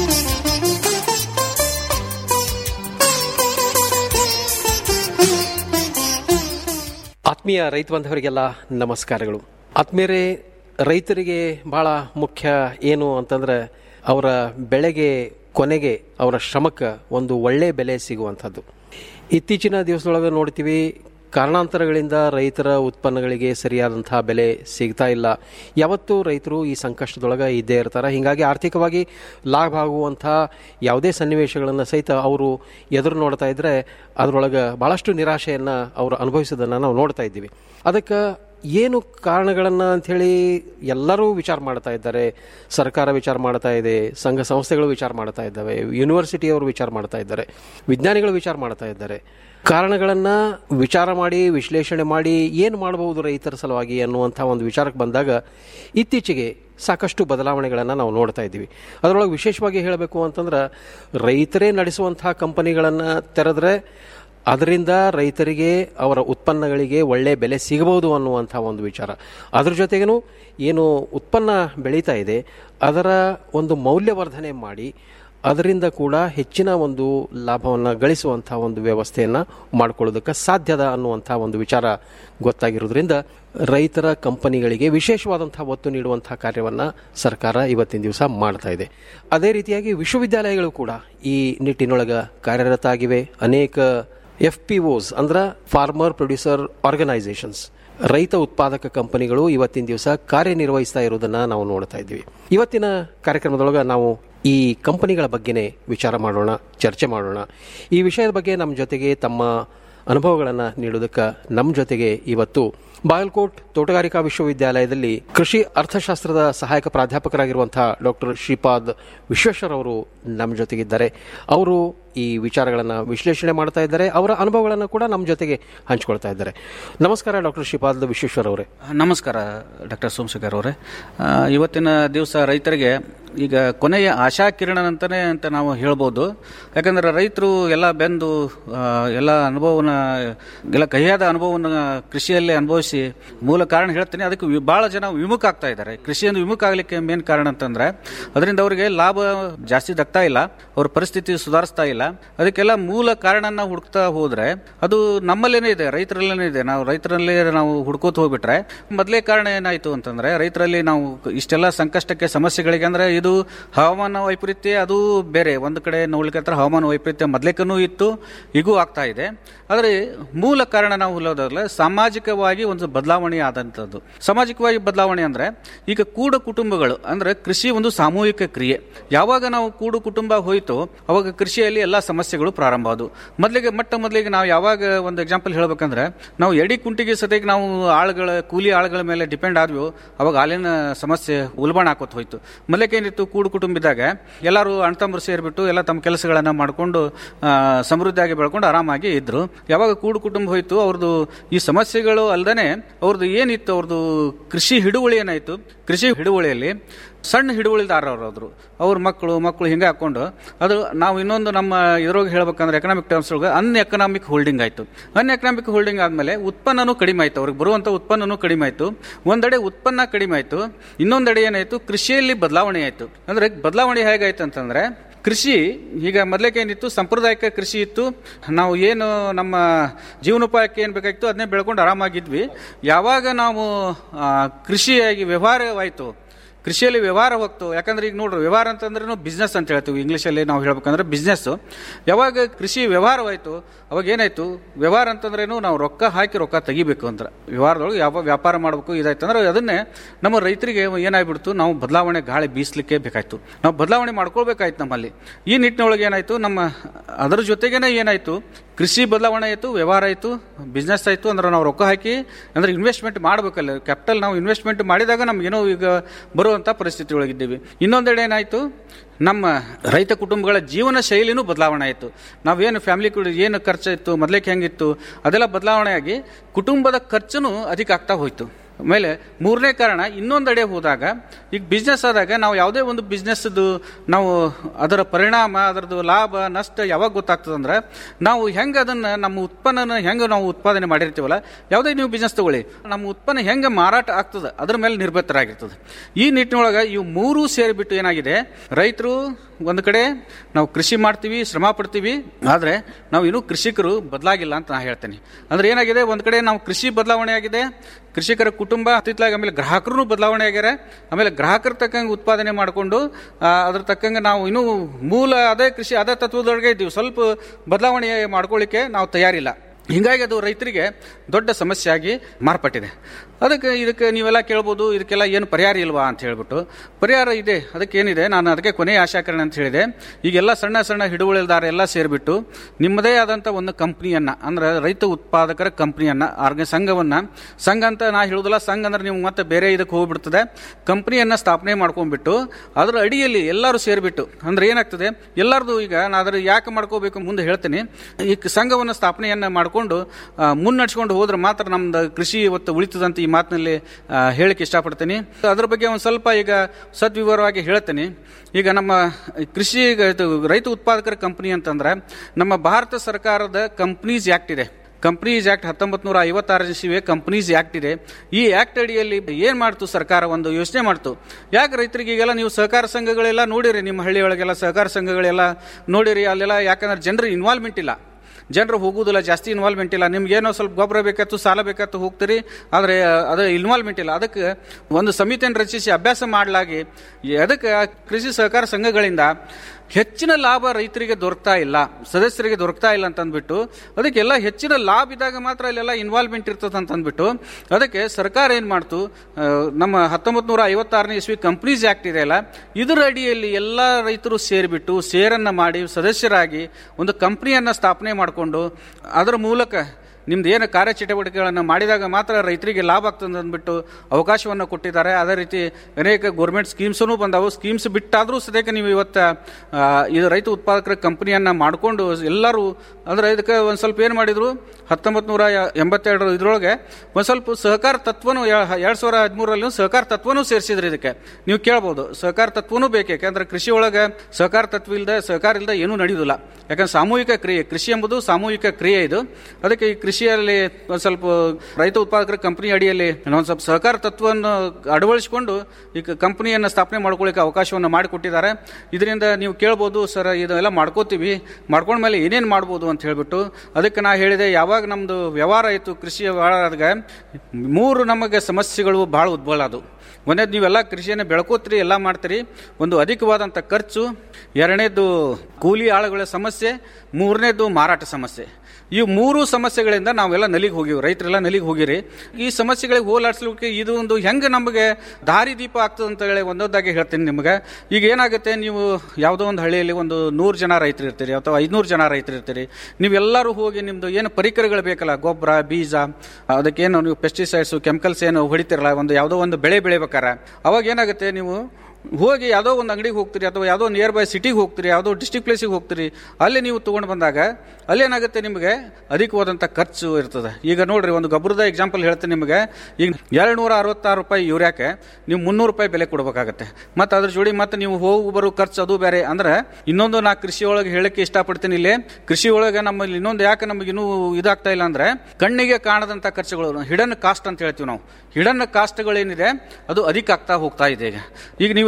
ಆತ್ಮೀಯ ರೈತ ಬಾಂಧವರಿಗೆಲ್ಲ ನಮಸ್ಕಾರಗಳು ಆತ್ಮೀಯರೇ ರೈತರಿಗೆ ಬಹಳ ಮುಖ್ಯ ಏನು ಅಂತಂದ್ರೆ ಅವರ ಬೆಳೆಗೆ ಕೊನೆಗೆ ಅವರ ಶ್ರಮಕ್ಕೆ ಒಂದು ಒಳ್ಳೆ ಬೆಲೆ ಸಿಗುವಂಥದ್ದು ಇತ್ತೀಚಿನ ದಿವಸದೊಳಗೆ ನೋಡ್ತೀವಿ ಕಾರಣಾಂತರಗಳಿಂದ ರೈತರ ಉತ್ಪನ್ನಗಳಿಗೆ ಸರಿಯಾದಂತಹ ಬೆಲೆ ಸಿಗ್ತಾ ಇಲ್ಲ ಯಾವತ್ತೂ ರೈತರು ಈ ಸಂಕಷ್ಟದೊಳಗೆ ಇದ್ದೇ ಇರ್ತಾರೆ ಹೀಗಾಗಿ ಆರ್ಥಿಕವಾಗಿ ಲಾಭ ಆಗುವಂಥ ಯಾವುದೇ ಸನ್ನಿವೇಶಗಳನ್ನು ಸಹಿತ ಅವರು ಎದುರು ನೋಡ್ತಾ ಇದ್ದರೆ ಅದರೊಳಗೆ ಭಾಳಷ್ಟು ನಿರಾಶೆಯನ್ನು ಅವರು ಅನುಭವಿಸೋದನ್ನು ನಾವು ನೋಡ್ತಾ ಇದ್ದೀವಿ ಅದಕ್ಕೆ ಏನು ಕಾರಣಗಳನ್ನು ಅಂಥೇಳಿ ಎಲ್ಲರೂ ವಿಚಾರ ಮಾಡ್ತಾ ಇದ್ದಾರೆ ಸರ್ಕಾರ ವಿಚಾರ ಮಾಡ್ತಾ ಇದೆ ಸಂಘ ಸಂಸ್ಥೆಗಳು ವಿಚಾರ ಮಾಡ್ತಾ ಇದ್ದಾವೆ ಯೂನಿವರ್ಸಿಟಿಯವರು ವಿಚಾರ ಮಾಡ್ತಾ ಇದ್ದಾರೆ ವಿಜ್ಞಾನಿಗಳು ವಿಚಾರ ಮಾಡ್ತಾ ಇದ್ದಾರೆ ಕಾರಣಗಳನ್ನು ವಿಚಾರ ಮಾಡಿ ವಿಶ್ಲೇಷಣೆ ಮಾಡಿ ಏನು ಮಾಡಬಹುದು ರೈತರ ಸಲುವಾಗಿ ಅನ್ನುವಂಥ ಒಂದು ವಿಚಾರಕ್ಕೆ ಬಂದಾಗ ಇತ್ತೀಚೆಗೆ ಸಾಕಷ್ಟು ಬದಲಾವಣೆಗಳನ್ನು ನಾವು ನೋಡ್ತಾ ಇದ್ದೀವಿ ಅದರೊಳಗೆ ವಿಶೇಷವಾಗಿ ಹೇಳಬೇಕು ಅಂತಂದ್ರೆ ರೈತರೇ ನಡೆಸುವಂಥ ಕಂಪನಿಗಳನ್ನು ತೆರೆದ್ರೆ ಅದರಿಂದ ರೈತರಿಗೆ ಅವರ ಉತ್ಪನ್ನಗಳಿಗೆ ಒಳ್ಳೆ ಬೆಲೆ ಸಿಗಬಹುದು ಅನ್ನುವಂಥ ಒಂದು ವಿಚಾರ ಅದ್ರ ಜೊತೆಗೇನು ಏನು ಉತ್ಪನ್ನ ಬೆಳೀತಾ ಇದೆ ಅದರ ಒಂದು ಮೌಲ್ಯವರ್ಧನೆ ಮಾಡಿ ಅದರಿಂದ ಕೂಡ ಹೆಚ್ಚಿನ ಒಂದು ಲಾಭವನ್ನು ಗಳಿಸುವಂಥ ಒಂದು ವ್ಯವಸ್ಥೆಯನ್ನು ಮಾಡಿಕೊಳ್ಳೋದಕ್ಕೆ ಸಾಧ್ಯದ ಅನ್ನುವಂಥ ಒಂದು ವಿಚಾರ ಗೊತ್ತಾಗಿರೋದ್ರಿಂದ ರೈತರ ಕಂಪನಿಗಳಿಗೆ ವಿಶೇಷವಾದಂಥ ಒತ್ತು ನೀಡುವಂಥ ಕಾರ್ಯವನ್ನು ಸರ್ಕಾರ ಇವತ್ತಿನ ದಿವಸ ಮಾಡ್ತಾ ಇದೆ ಅದೇ ರೀತಿಯಾಗಿ ವಿಶ್ವವಿದ್ಯಾಲಯಗಳು ಕೂಡ ಈ ನಿಟ್ಟಿನೊಳಗೆ ಕಾರ್ಯರತ ಆಗಿವೆ ಅನೇಕ ಎಫ್ ಪಿ ಓಸ್ ಅಂದ್ರೆ ಫಾರ್ಮರ್ ಪ್ರೊಡ್ಯೂಸರ್ ಆರ್ಗನೈಸೇಷನ್ಸ್ ರೈತ ಉತ್ಪಾದಕ ಕಂಪನಿಗಳು ಇವತ್ತಿನ ದಿವಸ ಕಾರ್ಯನಿರ್ವಹಿಸ್ತಾ ಇರೋದನ್ನ ನಾವು ನೋಡ್ತಾ ಇದ್ದೀವಿ ಇವತ್ತಿನ ಕಾರ್ಯಕ್ರಮದೊಳಗೆ ನಾವು ಈ ಕಂಪನಿಗಳ ಬಗ್ಗೆನೇ ವಿಚಾರ ಮಾಡೋಣ ಚರ್ಚೆ ಮಾಡೋಣ ಈ ವಿಷಯದ ಬಗ್ಗೆ ನಮ್ಮ ಜೊತೆಗೆ ತಮ್ಮ ಅನುಭವಗಳನ್ನು ನೀಡೋದಕ್ಕೆ ನಮ್ಮ ಜೊತೆಗೆ ಇವತ್ತು ಬಾಗಲಕೋಟ್ ತೋಟಗಾರಿಕಾ ವಿಶ್ವವಿದ್ಯಾಲಯದಲ್ಲಿ ಕೃಷಿ ಅರ್ಥಶಾಸ್ತ್ರದ ಸಹಾಯಕ ಪ್ರಾಧ್ಯಾಪಕರಾಗಿರುವಂತಹ ಡಾಕ್ಟರ್ ಶ್ರೀಪಾದ್ ವಿಶ್ವೇಶ್ವರ್ ಅವರು ನಮ್ಮ ಜೊತೆಗಿದ್ದಾರೆ ಅವರು ಈ ವಿಚಾರಗಳನ್ನು ವಿಶ್ಲೇಷಣೆ ಮಾಡ್ತಾ ಇದ್ದಾರೆ ಅವರ ಅನುಭವಗಳನ್ನು ಕೂಡ ನಮ್ಮ ಜೊತೆಗೆ ಹಂಚ್ಕೊಳ್ತಾ ಇದ್ದಾರೆ ನಮಸ್ಕಾರ ಡಾಕ್ಟರ್ ಶ್ರೀಪಾದ್ ವಿಶ್ವೇಶ್ವರ್ ಅವರೇ ನಮಸ್ಕಾರ ಡಾಕ್ಟರ್ ಸೋಮಶೇಖರ್ ಅವರೇ ಆ, ಇವತ್ತಿನ ದಿವಸ ರೈತರಿಗೆ ಈಗ ಕೊನೆಯ ಆಶಾ ಕಿರಣ ಅಂತಾನೆ ಅಂತ ನಾವು ಹೇಳ್ಬೋದು ಯಾಕಂದ್ರೆ ರೈತರು ಎಲ್ಲ ಬೆಂದು ಆ, ಎಲ್ಲ ಅನುಭವನ ಎಲ್ಲ ಕಹಿಯಾದ ಅನುಭವವನ್ನು ಕೃಷಿಯಲ್ಲಿ ಅನುಭವಿಸಿ ಮೂಲ ಕಾರಣ ಹೇಳ್ತೀನಿ ಅದಕ್ಕೆ ವಿ- ಬಹಳ ಜನ ವಿಮುಖ ಆಗ್ತಾ ಇದ್ದಾರೆ ಕೃಷಿಯಿಂದ ವಿಮುಖ ಆಗಲಿಕ್ಕೆ ಮೇನ್ ಕಾರಣ ಅಂತಂದ್ರೆ ಅದರಿಂದ ಅವರಿಗೆ ಲಾಭ ಜಾಸ್ತಿ ದಕ್ತಾ ಇಲ್ಲ ಅವ್ರ ಪರಿಸ್ಥಿತಿ ಸುಧಾರಿಸ್ತಾ ಇಲ್ಲ ಅದಕ್ಕೆಲ್ಲ ಮೂಲ ಕಾರಣನ ಹುಡುಕ್ತಾ ಹೋದ್ರೆ ಅದು ನಮ್ಮಲ್ಲೇನೆ ಇದೆ ರೈತರಲ್ಲೇನೆ ಇದೆ ನಾವು ರೈತರಲ್ಲೇ ನಾವು ಹುಡ್ಕೋತ ಹೋಗ್ಬಿಟ್ರೆ ಮೊದಲೇ ಕಾರಣ ಏನಾಯ್ತು ಅಂತಂದ್ರೆ ರೈತರಲ್ಲಿ ನಾವು ಇಷ್ಟೆಲ್ಲ ಸಂಕಷ್ಟಕ್ಕೆ ಸಮಸ್ಯೆಗಳಿಗೆ ಅಂದ್ರೆ ಇದು ಹವಾಮಾನ ವೈಪರೀತ್ಯ ಅದು ಬೇರೆ ಒಂದು ಕಡೆ ನೋಡ್ಲಿಕ್ಕೆ ಹತ್ರ ಹವಾಮಾನ ವೈಪರೀತ್ಯ ಮೊದಲೇಕನೂ ಇತ್ತು ಈಗೂ ಆಗ್ತಾ ಇದೆ ಆದರೆ ಮೂಲ ಕಾರಣ ನಾವು ಹೇಳೋದಾದ್ರೆ ಸಾಮಾಜಿಕವಾಗಿ ಒಂದು ಬದಲಾವಣೆ ಆದಂಥದ್ದು ಸಾಮಾಜಿಕವಾಗಿ ಬದಲಾವಣೆ ಅಂದ್ರೆ ಈಗ ಕೂಡು ಕುಟುಂಬಗಳು ಅಂದ್ರೆ ಕೃಷಿ ಒಂದು ಸಾಮೂಹಿಕ ಕ್ರಿಯೆ ಯಾವಾಗ ನಾವು ಕೂಡು ಕುಟುಂಬ ಹೋಯ್ತು ಅವಾಗ ಕೃಷಿಯಲ್ಲಿ ಎಲ್ಲ ಸಮಸ್ಯೆಗಳು ಪ್ರಾರಂಭ ಆದವು ಮೊದಲಿಗೆ ಮೊಟ್ಟ ಮೊದಲಿಗೆ ನಾವು ಯಾವಾಗ ಒಂದು ಎಕ್ಸಾಂಪಲ್ ಹೇಳ್ಬೇಕಂದ್ರೆ ನಾವು ಎಡಿ ಕುಂಟಿಗೆ ಸದ್ಯಕ್ಕೆ ನಾವು ಆಳುಗಳ ಕೂಲಿ ಆಳುಗಳ ಮೇಲೆ ಡಿಪೆಂಡ್ ಆದ್ವು ಅವಾಗ ಹಾಲಿನ ಸಮಸ್ಯೆ ಉಲ್ಬಣ ಹಾಕೋತ ಹೋಯ್ತು ಮೊದಲಕ್ಕೆ ಏನಿತ್ತು ಕೂಡು ಕುಟುಂಬ ಇದ್ದಾಗ ಎಲ್ಲರೂ ಅಣ್ತಂಬರು ಸೇರಿಬಿಟ್ಟು ಎಲ್ಲ ತಮ್ಮ ಕೆಲಸಗಳನ್ನ ಮಾಡಿಕೊಂಡು ಸಮೃದ್ಧಿಯಾಗಿ ಬೆಳ್ಕೊಂಡು ಆರಾಮಾಗಿ ಇದ್ರು ಯಾವಾಗ ಕೂಡು ಕುಟುಂಬ ಹೋಯ್ತು ಅವ್ರದ್ದು ಈ ಸಮಸ್ಯೆಗಳು ಅಲ್ದೇನೆ ಅವ್ರದ್ದು ಏನಿತ್ತು ಅವ್ರದ್ದು ಕೃಷಿ ಹಿಡುವಳಿ ಏನಾಯ್ತು ಕೃಷಿ ಹಿಡುವಳಿಯಲ್ಲಿ ಸಣ್ಣ ಹಿಡುವಳಿದಾರರು ಅವ್ರ ಮಕ್ಕಳು ಮಕ್ಕಳು ಹಿಂಗೆ ಹಾಕೊಂಡು ಅದು ನಾವು ಇನ್ನೊಂದು ನಮ್ಮ ಇದ್ರೊಳಗೆ ಹೇಳ್ಬೇಕಂದ್ರೆ ಎಕನಾಮಿಕ್ ಟರ್ಮ್ಸ್ ಒಳಗೆ ಅನ್ ಎಕನಾಮಿಕ್ ಹೋಲ್ಡಿಂಗ್ ಆಯ್ತು ಅನ್ ಎಕನಾಮಿಕ್ ಹೋಲ್ಡಿಂಗ್ ಆದ್ಮೇಲೆ ಉತ್ಪನ್ನನೂ ಕಡಿಮೆ ಆಯ್ತು ಅವ್ರಿಗೆ ಬರುವಂತ ಉತ್ಪನ್ನನೂ ಕಡಿಮೆ ಆಯ್ತು ಒಂದೆಡೆ ಉತ್ಪನ್ನ ಕಡಿಮೆ ಆಯ್ತು ಇನ್ನೊಂದೆಡೆ ಏನಾಯ್ತು ಕೃಷಿಯಲ್ಲಿ ಬದಲಾವಣೆ ಆಯ್ತು ಅಂದ್ರೆ ಬದಲಾವಣೆ ಹೇಗಾಯ್ತು ಅಂತಂದ್ರೆ ಕೃಷಿ ಈಗ ಮೊದಲಕ್ಕೆ ಏನಿತ್ತು ಸಾಂಪ್ರದಾಯಿಕ ಕೃಷಿ ಇತ್ತು ನಾವು ಏನು ನಮ್ಮ ಜೀವನೋಪಾಯಕ್ಕೆ ಏನು ಬೇಕಾಗಿತ್ತು ಅದನ್ನೇ ಬೆಳ್ಕೊಂಡು ಆರಾಮಾಗಿದ್ವಿ ಯಾವಾಗ ನಾವು ಆ, ಕೃಷಿಯಾಗಿ ವ್ಯವಹಾರವಾಯಿತು ಕೃಷಿಯಲ್ಲಿ ವ್ಯವಹಾರ ಹೋಗ್ತು ಯಾಕಂದ್ರೆ ಈಗ ನೋಡ್ರಿ ವ್ಯವಹಾರ ಅಂತಂದ್ರೆ ಬಿಸ್ನೆಸ್ ಅಂತ ಹೇಳ್ತೀವಿ ಇಂಗ್ಲೀಷಲ್ಲಿ ನಾವು ಹೇಳ್ಬೇಕಂದ್ರೆ ಬಿಸ್ನೆಸ್ ಯಾವಾಗ ಕೃಷಿ ವ್ಯವಹಾರವಾಯಿತು ಅವಾಗ ಏನಾಯ್ತು ವ್ಯವಹಾರ ಅಂತಂದ್ರೇನು ನಾವು ರೊಕ್ಕ ಹಾಕಿ ರೊಕ್ಕ ತೆಗಿಬೇಕು ಅಂತ ವ್ಯವಹಾರದೊಳಗೆ ಯಾವ ವ್ಯಾಪಾರ ಮಾಡಬೇಕು ಇದಾಯ್ತು ಅಂದ್ರೆ ಅದನ್ನೇ ನಮ್ಮ ರೈತರಿಗೆ ಏನಾಗ್ಬಿಡ್ತು ನಾವು ಬದಲಾವಣೆ ಗಾಳಿ ಬೀಸಲಿಕ್ಕೆ ಬೇಕಾಯ್ತು ನಾವು ಬದಲಾವಣೆ ಮಾಡ್ಕೊಳ್ಬೇಕಾಯ್ತು ನಮ್ಮಲ್ಲಿ ಈ ನಿಟ್ಟಿನೊಳಗೆ ಏನಾಯ್ತು ನಮ್ಮ ಅದರ ಜೊತೆಗೇನೆ ಏನಾಯ್ತು ಕೃಷಿ ಬದಲಾವಣೆ ಆಯಿತು ವ್ಯವಹಾರ ಆಯಿತು ಬಿಸ್ನೆಸ್ ಆಯಿತು ಅಂದ್ರೆ ನಾವು ರೊಕ್ಕ ಹಾಕಿ ಅಂದ್ರೆ ಇನ್ವೆಸ್ಟ್ಮೆಂಟ್ ಮಾಡಬೇಕಲ್ಲ ಕ್ಯಾಪಿಟಲ್ ನಾವು ಇನ್ವೆಸ್ಟ್ಮೆಂಟ್ ಮಾಡಿದಾಗ ನಮ್ಗೇನೋ ಈಗ ಬರುವಂಥ ಪರಿಸ್ಥಿತಿ ಒಳಗಿದ್ದೀವಿ ಇನ್ನೊಂದೆಡೆ ಏನಾಯಿತು ನಮ್ಮ ರೈತ ಕುಟುಂಬಗಳ ಜೀವನ ಶೈಲಿನೂ ಬದಲಾವಣೆ ಆಯಿತು ನಾವೇನು ಫ್ಯಾಮಿಲಿ ಏನು ಖರ್ಚಾಯಿತ್ತು ಮೊದಲೇಕೆ ಹೆಂಗಿತ್ತು ಅದೆಲ್ಲ ಬದಲಾವಣೆ ಆಗಿ ಕುಟುಂಬದ ಖರ್ಚುನು ಅಧಿಕ ಆಗ್ತಾ ಹೋಯಿತು ಆಮೇಲೆ ಮೂರನೇ ಕಾರಣ ಇನ್ನೊಂದೆಡೆ ಹೋದಾಗ ಈಗ ಬಿಸ್ನೆಸ್ ಆದಾಗ ನಾವು ಯಾವುದೇ ಒಂದು ಬಿಸ್ನೆಸ್ದು ನಾವು ಅದರ ಪರಿಣಾಮ ಅದರದ್ದು ಲಾಭ ನಷ್ಟ ಯಾವಾಗ ಗೊತ್ತಾಗ್ತದಂದ್ರೆ ನಾವು ಹೆಂಗೆ ಅದನ್ನು ನಮ್ಮ ಉತ್ಪನ್ನನ ಹೆಂಗೆ ನಾವು ಉತ್ಪಾದನೆ ಮಾಡಿರ್ತೀವಲ್ಲ ಯಾವುದೇ ನೀವು ಬಿಸ್ನೆಸ್ ತಗೊಳ್ಳಿ ನಮ್ಮ ಉತ್ಪನ್ನ ಹೆಂಗೆ ಮಾರಾಟ ಆಗ್ತದೆ ಅದ್ರ ಮೇಲೆ ನಿರ್ಭರರಾಗಿರ್ತದೆ ಈ ನಿಟ್ಟಿನೊಳಗೆ ಇವು ಮೂರೂ ಸೇರಿಬಿಟ್ಟು ಏನಾಗಿದೆ ರೈತರು ಒಂದು ಕಡೆ ನಾವು ಕೃಷಿ ಮಾಡ್ತೀವಿ ಶ್ರಮ ಪಡ್ತೀವಿ ಆದರೆ ನಾವು ಇನ್ನೂ ಕೃಷಿಕರು ಬದಲಾಗಿಲ್ಲ ಅಂತ ನಾನು ಹೇಳ್ತೇನೆ ಅಂದ್ರೆ ಏನಾಗಿದೆ ಒಂದು ಕಡೆ ನಾವು ಕೃಷಿ ಬದಲಾವಣೆ ಆಗಿದೆ ಕೃಷಿಕರ ಕುಟುಂಬ ಅತಿತ್ಲಾಗಿ ಆಮೇಲೆ ಗ್ರಾಹಕರು ಬದಲಾವಣೆ ಆಗ್ಯಾರ ಆಮೇಲೆ ಗ್ರಾಹಕರ ತಕ್ಕಂಗೆ ಉತ್ಪಾದನೆ ಮಾಡಿಕೊಂಡು ಅದ್ರ ತಕ್ಕಂಗೆ ನಾವು ಇನ್ನೂ ಮೂಲ ಅದೇ ಕೃಷಿ ಅದೇ ತತ್ವದೊಳಗೆ ಇದ್ದೀವಿ ಸ್ವಲ್ಪ ಬದಲಾವಣೆ ಮಾಡ್ಕೊಳ್ಳಿಕ್ಕೆ ನಾವು ತಯಾರಿಲ್ಲ ಹಿಂಗಾಗಿ ಅದು ರೈತರಿಗೆ ದೊಡ್ಡ ಸಮಸ್ಯೆ ಆಗಿ ಮಾರ್ಪಟ್ಟಿದೆ ಅದಕ್ಕೆ ಇದಕ್ಕೆ ನೀವೆಲ್ಲ ಕೇಳ್ಬೋದು ಇದಕ್ಕೆಲ್ಲ ಏನು ಪರಿಹಾರ ಇಲ್ವಾ ಅಂತ ಹೇಳ್ಬಿಟ್ಟು ಪರಿಹಾರ ಇದೆ ಅದಕ್ಕೆ ಏನಿದೆ ನಾನು ಅದಕ್ಕೆ ಕೊನೆಯ ಆಶಾಕರಣ ಅಂತ ಹೇಳಿದೆ ಈಗೆಲ್ಲ ಸಣ್ಣ ಸಣ್ಣ ಹಿಡುವಳಿದಾರ ಎಲ್ಲ ಸೇರಿಬಿಟ್ಟು ನಿಮ್ಮದೇ ಆದಂಥ ಒಂದು ಕಂಪ್ನಿಯನ್ನ ಅಂದ್ರೆ ರೈತ ಉತ್ಪಾದಕರ ಕಂಪ್ನಿಯನ್ನ ಆರ್ಗ ಸಂಘವನ್ನ ಸಂಘ ಅಂತ ನಾ ಹೇಳುದಿಲ್ಲ ಸಂಘ ಅಂದ್ರೆ ನೀವು ಮತ್ತೆ ಬೇರೆ ಇದಕ್ಕೆ ಹೋಗ್ಬಿಡ್ತದೆ ಕಂಪ್ನಿಯನ್ನ ಸ್ಥಾಪನೆ ಮಾಡ್ಕೊಂಡ್ಬಿಟ್ಟು ಅದರ ಅಡಿಯಲ್ಲಿ ಎಲ್ಲರೂ ಸೇರಿಬಿಟ್ಟು ಅಂದ್ರೆ ಏನಾಗ್ತದೆ ಎಲ್ಲರದು ಈಗ ನಾ ಅದ್ರ ಯಾಕೆ ಮಾಡ್ಕೋಬೇಕು ಮುಂದೆ ಹೇಳ್ತೀನಿ ಈ ಸಂಘವನ್ನು ಸ್ಥಾಪನೆಯನ್ನ ಮಾಡಿಕೊಂಡು ಮುನ್ನಡೆಸ್ಕೊಂಡು ಹೋದ್ರೆ ಮಾತ್ರ ನಮ್ದು ಕೃಷಿ ಇವತ್ತು ಉಳಿತದಂತ ಈ ಮಾತಿನಲ್ಲಿ ಹೇಳಿಕ್ಕೆ ಇಷ್ಟಪಡ್ತೀನಿ ಅದ್ರ ಬಗ್ಗೆ ಒಂದು ಸ್ವಲ್ಪ ಈಗ ಸದ್ವಿವರವಾಗಿ ಹೇಳ್ತೀನಿ ಈಗ ನಮ್ಮ ಕೃಷಿ ರೈತ ಉತ್ಪಾದಕರ ಕಂಪನಿ ಅಂತಂದ್ರೆ ನಮ್ಮ ಭಾರತ ಸರ್ಕಾರದ ಕಂಪ್ನೀಸ್ ಆಕ್ಟ್ ಇದೆ ಕಂಪ್ನೀಸ್ ಆಕ್ಟ್ ಹತ್ತೊಂಬತ್ತು ನೂರ ಐವತ್ತಾರು ಇಸಿವೆ ಕಂಪ್ನೀಸ್ ಆಕ್ಟ್ ಇದೆ ಈ ಆಕ್ಟ್ ಅಡಿಯಲ್ಲಿ ಏನ್ ಮಾಡ್ತು ಸರ್ಕಾರ ಒಂದು ಯೋಚನೆ ಮಾಡ್ತು ಯಾಕೆ ರೈತರಿಗೆ ಈಗೆಲ್ಲ ನೀವು ಸಹಕಾರ ಸಂಘಗಳೆಲ್ಲ ನೋಡಿರಿ ನಿಮ್ಮ ಹಳ್ಳಿಯೊಳಗೆಲ್ಲ ಸಹಕಾರ ಸಂಘಗಳೆಲ್ಲ ನೋಡಿರಿ ಅಲ್ಲೆಲ್ಲ ಯಾಕಂದ್ರೆ ಜನರ ಇನ್ವಾಲ್ವ್ಮೆಂಟ್ ಇಲ್ಲ ಜನರು ಹೋಗುವುದಿಲ್ಲ ಜಾಸ್ತಿ ಇನ್ವಾಲ್ವ್ಮೆಂಟ್ ಇಲ್ಲ ನಿಮ್ಗೆ ಏನೋ ಸ್ವಲ್ಪ ಗೊಬ್ಬರ ಬೇಕಾಯ್ತು ಸಾಲ ಬೇಕಾಯ್ತು ಹೋಗ್ತೀರಿ ಆದರೆ ಅದು ಇನ್ವಾಲ್ವ್ಮೆಂಟ್ ಇಲ್ಲ ಅದಕ್ಕೆ ಒಂದು ಸಮಿತಿಯನ್ನು ರಚಿಸಿ ಅಭ್ಯಾಸ ಮಾಡಲಾಗಿ ಅದಕ್ಕೆ ಕೃಷಿ ಸಹಕಾರ ಸಂಘಗಳಿಂದ ಹೆಚ್ಚಿನ ಲಾಭ ರೈತರಿಗೆ ದೊರಕ್ತಾ ಇಲ್ಲ ಸದಸ್ಯರಿಗೆ ದೊರಕ್ತಾ ಇಲ್ಲ ಅಂತ ಅಂದ್ಬಿಟ್ಟು ಅದಕ್ಕೆಲ್ಲ ಹೆಚ್ಚಿನ ಲಾಭ ಇದ್ದಾಗ ಮಾತ್ರ ಇಲ್ಲೆಲ್ಲ ಇನ್ವಾಲ್ವ್ಮೆಂಟ್ ಇರ್ತದೆ ಅಂತ ಅಂದ್ಬಿಟ್ಟು ಅದಕ್ಕೆ ಸರ್ಕಾರ ಏನು ಮಾಡ್ತು ನಮ್ಮ ಹತ್ತೊಂಬತ್ತು ನೂರ ಐವತ್ತಾರನೇ ಇಸ್ವಿ ಕಂಪ್ನೀಸ್ ಆಕ್ಟ್ ಇದೆಯಲ್ಲ ಇದರ ಅಡಿಯಲ್ಲಿ ಎಲ್ಲ ರೈತರು ಸೇರಿಬಿಟ್ಟು ಸೇರನ್ನ ಮಾಡಿ ಸದಸ್ಯರಾಗಿ ಒಂದು ಕಂಪ್ನಿಯನ್ನ ಸ್ಥಾಪನೆ ಮಾಡಿಕೊಂಡು ಅದರ ಮೂಲಕ ನಿಮ್ದು ಏನು ಕಾರ್ಯಚಟುವಟಿಕೆಗಳನ್ನು ಮಾಡಿದಾಗ ಮಾತ್ರ ರೈತರಿಗೆ ಲಾಭ ಆಗ್ತದೆ ಅಂದ್ಬಿಟ್ಟು ಅವಕಾಶವನ್ನು ಕೊಟ್ಟಿದ್ದಾರೆ ಅದೇ ರೀತಿ ಅನೇಕ ಗೌರ್ಮೆಂಟ್ ಸ್ಕೀಮ್ಸೂ ಬಂದವು ಸ್ಕೀಮ್ಸ್ ಬಿಟ್ಟಾದರೂ ಸದ್ಯಕ್ಕೆ ನೀವು ಇವತ್ತು ಇದು ರೈತ ಉತ್ಪಾದಕರ ಕಂಪನಿಯನ್ನು ಮಾಡಿಕೊಂಡು ಎಲ್ಲರೂ ಅಂದರೆ ಇದಕ್ಕೆ ಒಂದು ಸ್ವಲ್ಪ ಏನು ಮಾಡಿದರು ಹತ್ತೊಂಬತ್ತು ನೂರ ಎಂಬತ್ತೆರಡರ ಇದರೊಳಗೆ ಒಂದು ಸ್ವಲ್ಪ ಸಹಕಾರ ತತ್ವನೂ ಎರಡು ಸಾವಿರ ಹದಿಮೂರರಲ್ಲಿ ಸಹಕಾರ ತತ್ವನೂ ಸೇರಿಸಿದ್ರು ಇದಕ್ಕೆ ನೀವು ಕೇಳ್ಬೋದು ಸಹಕಾರ ತತ್ವನೂ ಬೇಕು ಯಾಕಂದ್ರೆ ಕೃಷಿ ಒಳಗೆ ಸಹಕಾರ ತತ್ವ ಇಲ್ಲದೆ ಸಹಕಾರ ಇಲ್ಲದೆ ಏನೂ ನಡೆಯುವುದಿಲ್ಲ ಯಾಕಂದ್ರೆ ಸಾಮೂಹಿಕ ಕ್ರಿಯೆ ಕೃಷಿ ಎಂಬುದು ಸಾಮೂಹಿಕ ಕ್ರಿಯೆ ಇದು ಅದಕ್ಕೆ ಈ ಕೃಷಿಯಲ್ಲಿ ಒಂದು ಸ್ವಲ್ಪ ರೈತ ಉತ್ಪಾದಕರ ಕಂಪನಿ ಅಡಿಯಲ್ಲಿ ಒಂದು ಸ್ವಲ್ಪ ಸಹಕಾರ ತತ್ವವನ್ನು ಅಳವಡಿಸಿಕೊಂಡು ಈಗ ಕಂಪನಿಯನ್ನು ಸ್ಥಾಪನೆ ಮಾಡ್ಕೊಳ್ಳಿಕ್ಕೆ ಅವಕಾಶವನ್ನು ಮಾಡಿಕೊಟ್ಟಿದ್ದಾರೆ ಇದರಿಂದ ನೀವು ಕೇಳ್ಬೋದು ಸರ್ ಇದೆಲ್ಲ ಮಾಡ್ಕೋತೀವಿ ಮಾಡ್ಕೊಂಡ್ಮೇಲೆ ಏನೇನು ಮಾಡ್ಬೋದು ಅಂತ ಹೇಳ್ಬಿಟ್ಟು ಅದಕ್ಕೆ ನಾ ಹೇಳಿದೆ ಯಾವಾಗ ನಮ್ಮದು ವ್ಯವಹಾರ ಆಯಿತು ಕೃಷಿ ವ್ಯವಹಾರ ಆದಾಗ ಮೂರು ನಮಗೆ ಸಮಸ್ಯೆಗಳು ಭಾಳ ಉದ್ಭವ ಅದು ಒಂದೇದು ನೀವೆಲ್ಲ ಕೃಷಿಯನ್ನು ಬೆಳ್ಕೋತೀರಿ ಎಲ್ಲ ಮಾಡ್ತೀರಿ ಒಂದು ಅಧಿಕವಾದಂಥ ಖರ್ಚು ಎರಡನೇದು ಕೂಲಿ ಆಳುಗಳ ಸಮಸ್ಯೆ ಮೂರನೇದು ಮಾರಾಟ ಸಮಸ್ಯೆ ಈ ಮೂರು ಸಮಸ್ಯೆಗಳಿಂದ ನಾವೆಲ್ಲ ನಲಿಗೆ ಹೋಗಿವಿ ರೈತರೆಲ್ಲ ನಲಿಗೆ ಹೋಗಿರಿ ಈ ಸಮಸ್ಯೆಗಳಿಗೆ ಹೋಲಾಡಿಸ್ಲಿಕ್ಕೆ ಇದು ಒಂದು ಹೆಂಗೆ ನಮಗೆ ದಾರಿದೀಪ ಆಗ್ತದೆ ಅಂತ ಹೇಳಿ ಒಂದೊಂದಾಗಿ ಹೇಳ್ತೀನಿ ನಿಮಗೆ ಈಗ ಏನಾಗುತ್ತೆ ನೀವು ಯಾವುದೋ ಒಂದು ಹಳ್ಳಿಯಲ್ಲಿ ಒಂದು ನೂರು ಜನ ರೈತರು ಇರ್ತೀರಿ ಅಥವಾ ಐದುನೂರು ಜನ ರೈತರು ಇರ್ತೀರಿ ನೀವೆಲ್ಲರೂ ಹೋಗಿ ನಿಮ್ಮದು ಏನು ಪರಿಕರಗಳು ಬೇಕಲ್ಲ ಗೊಬ್ಬರ ಬೀಜ ಅದಕ್ಕೇನು ನೀವು ಪೆಸ್ಟಿಸೈಡ್ಸು ಕೆಮಿಕಲ್ಸ್ ಏನು ಹೊಡಿತಿರಲ್ಲ ಒಂದು ಯಾವುದೋ ಒಂದು ಬೆಳೆ ಬೆಳಿಬೇಕಾರೆ ಅವಾಗ ಏನಾಗುತ್ತೆ ನೀವು ಹೋಗಿ ಯಾವುದೋ ಒಂದು ಅಂಗಡಿಗೆ ಹೋಗ್ತೀರಿ ಅಥವಾ ಯಾವುದೋ ನಿಯರ್ ಬೈ ಸಿಟಿಗೆ ಹೋಗ್ತೀರಿ ಯಾವುದೋ ಡಿಸ್ಟಿಕ್ ಪ್ಲೇಸಿಗೆ ಹೋಗ್ತೀರಿ ಅಲ್ಲಿ ನೀವು ತೊಗೊಂಡು ಬಂದಾಗ ಅಲ್ಲೇನಾಗುತ್ತೆ ನಿಮಗೆ ಅಧಿಕವಾದಂಥ ಖರ್ಚು ಇರ್ತದೆ ಈಗ ನೋಡ್ರಿ ಒಂದು ಗೊಬ್ಬರದ ಎಕ್ಸಾಂಪಲ್ ಹೇಳ್ತೀನಿ ನಿಮಗೆ ಈಗ ಎರಡು ನೂರ ಅರವತ್ತಾರು ರೂಪಾಯಿ ಯೂರಿಯಾಕ್ಕೆ ನೀವು ಮುನ್ನೂರು ರೂಪಾಯಿ ಬೆಲೆ ಕೊಡಬೇಕಾಗತ್ತೆ ಮತ್ತು ಅದ್ರ ಜೋಡಿ ಮತ್ತೆ ನೀವು ಹೋಗಿ ಬರೋ ಖರ್ಚು ಅದು ಬೇರೆ ಅಂದ್ರೆ ಇನ್ನೊಂದು ನಾ ಕೃಷಿ ಒಳಗೆ ಹೇಳಕ್ಕೆ ಇಷ್ಟಪಡ್ತೀನಿ ಇಲ್ಲಿ ಕೃಷಿ ಒಳಗೆ ನಮ್ಮಲ್ಲಿ ಇನ್ನೊಂದು ಯಾಕೆ ನಮಗೆ ಇನ್ನೂ ಇದಾಗ್ತಾ ಇಲ್ಲ ಅಂದ್ರೆ ಕಣ್ಣಿಗೆ ಕಾಣದಂಥ ಖರ್ಚುಗಳು ಹಿಡನ್ ಕಾಸ್ಟ್ ಅಂತ ಹೇಳ್ತೀವಿ ನಾವು ಹಿಡನ್ ಕಾಸ್ಟ್ಗಳೇನಿದೆ ಅದು ಅಧಿಕ ಆಗ್ತಾ ಹೋಗ್ತಾ ಇದೆ ಈಗ ಈಗ ನೀವು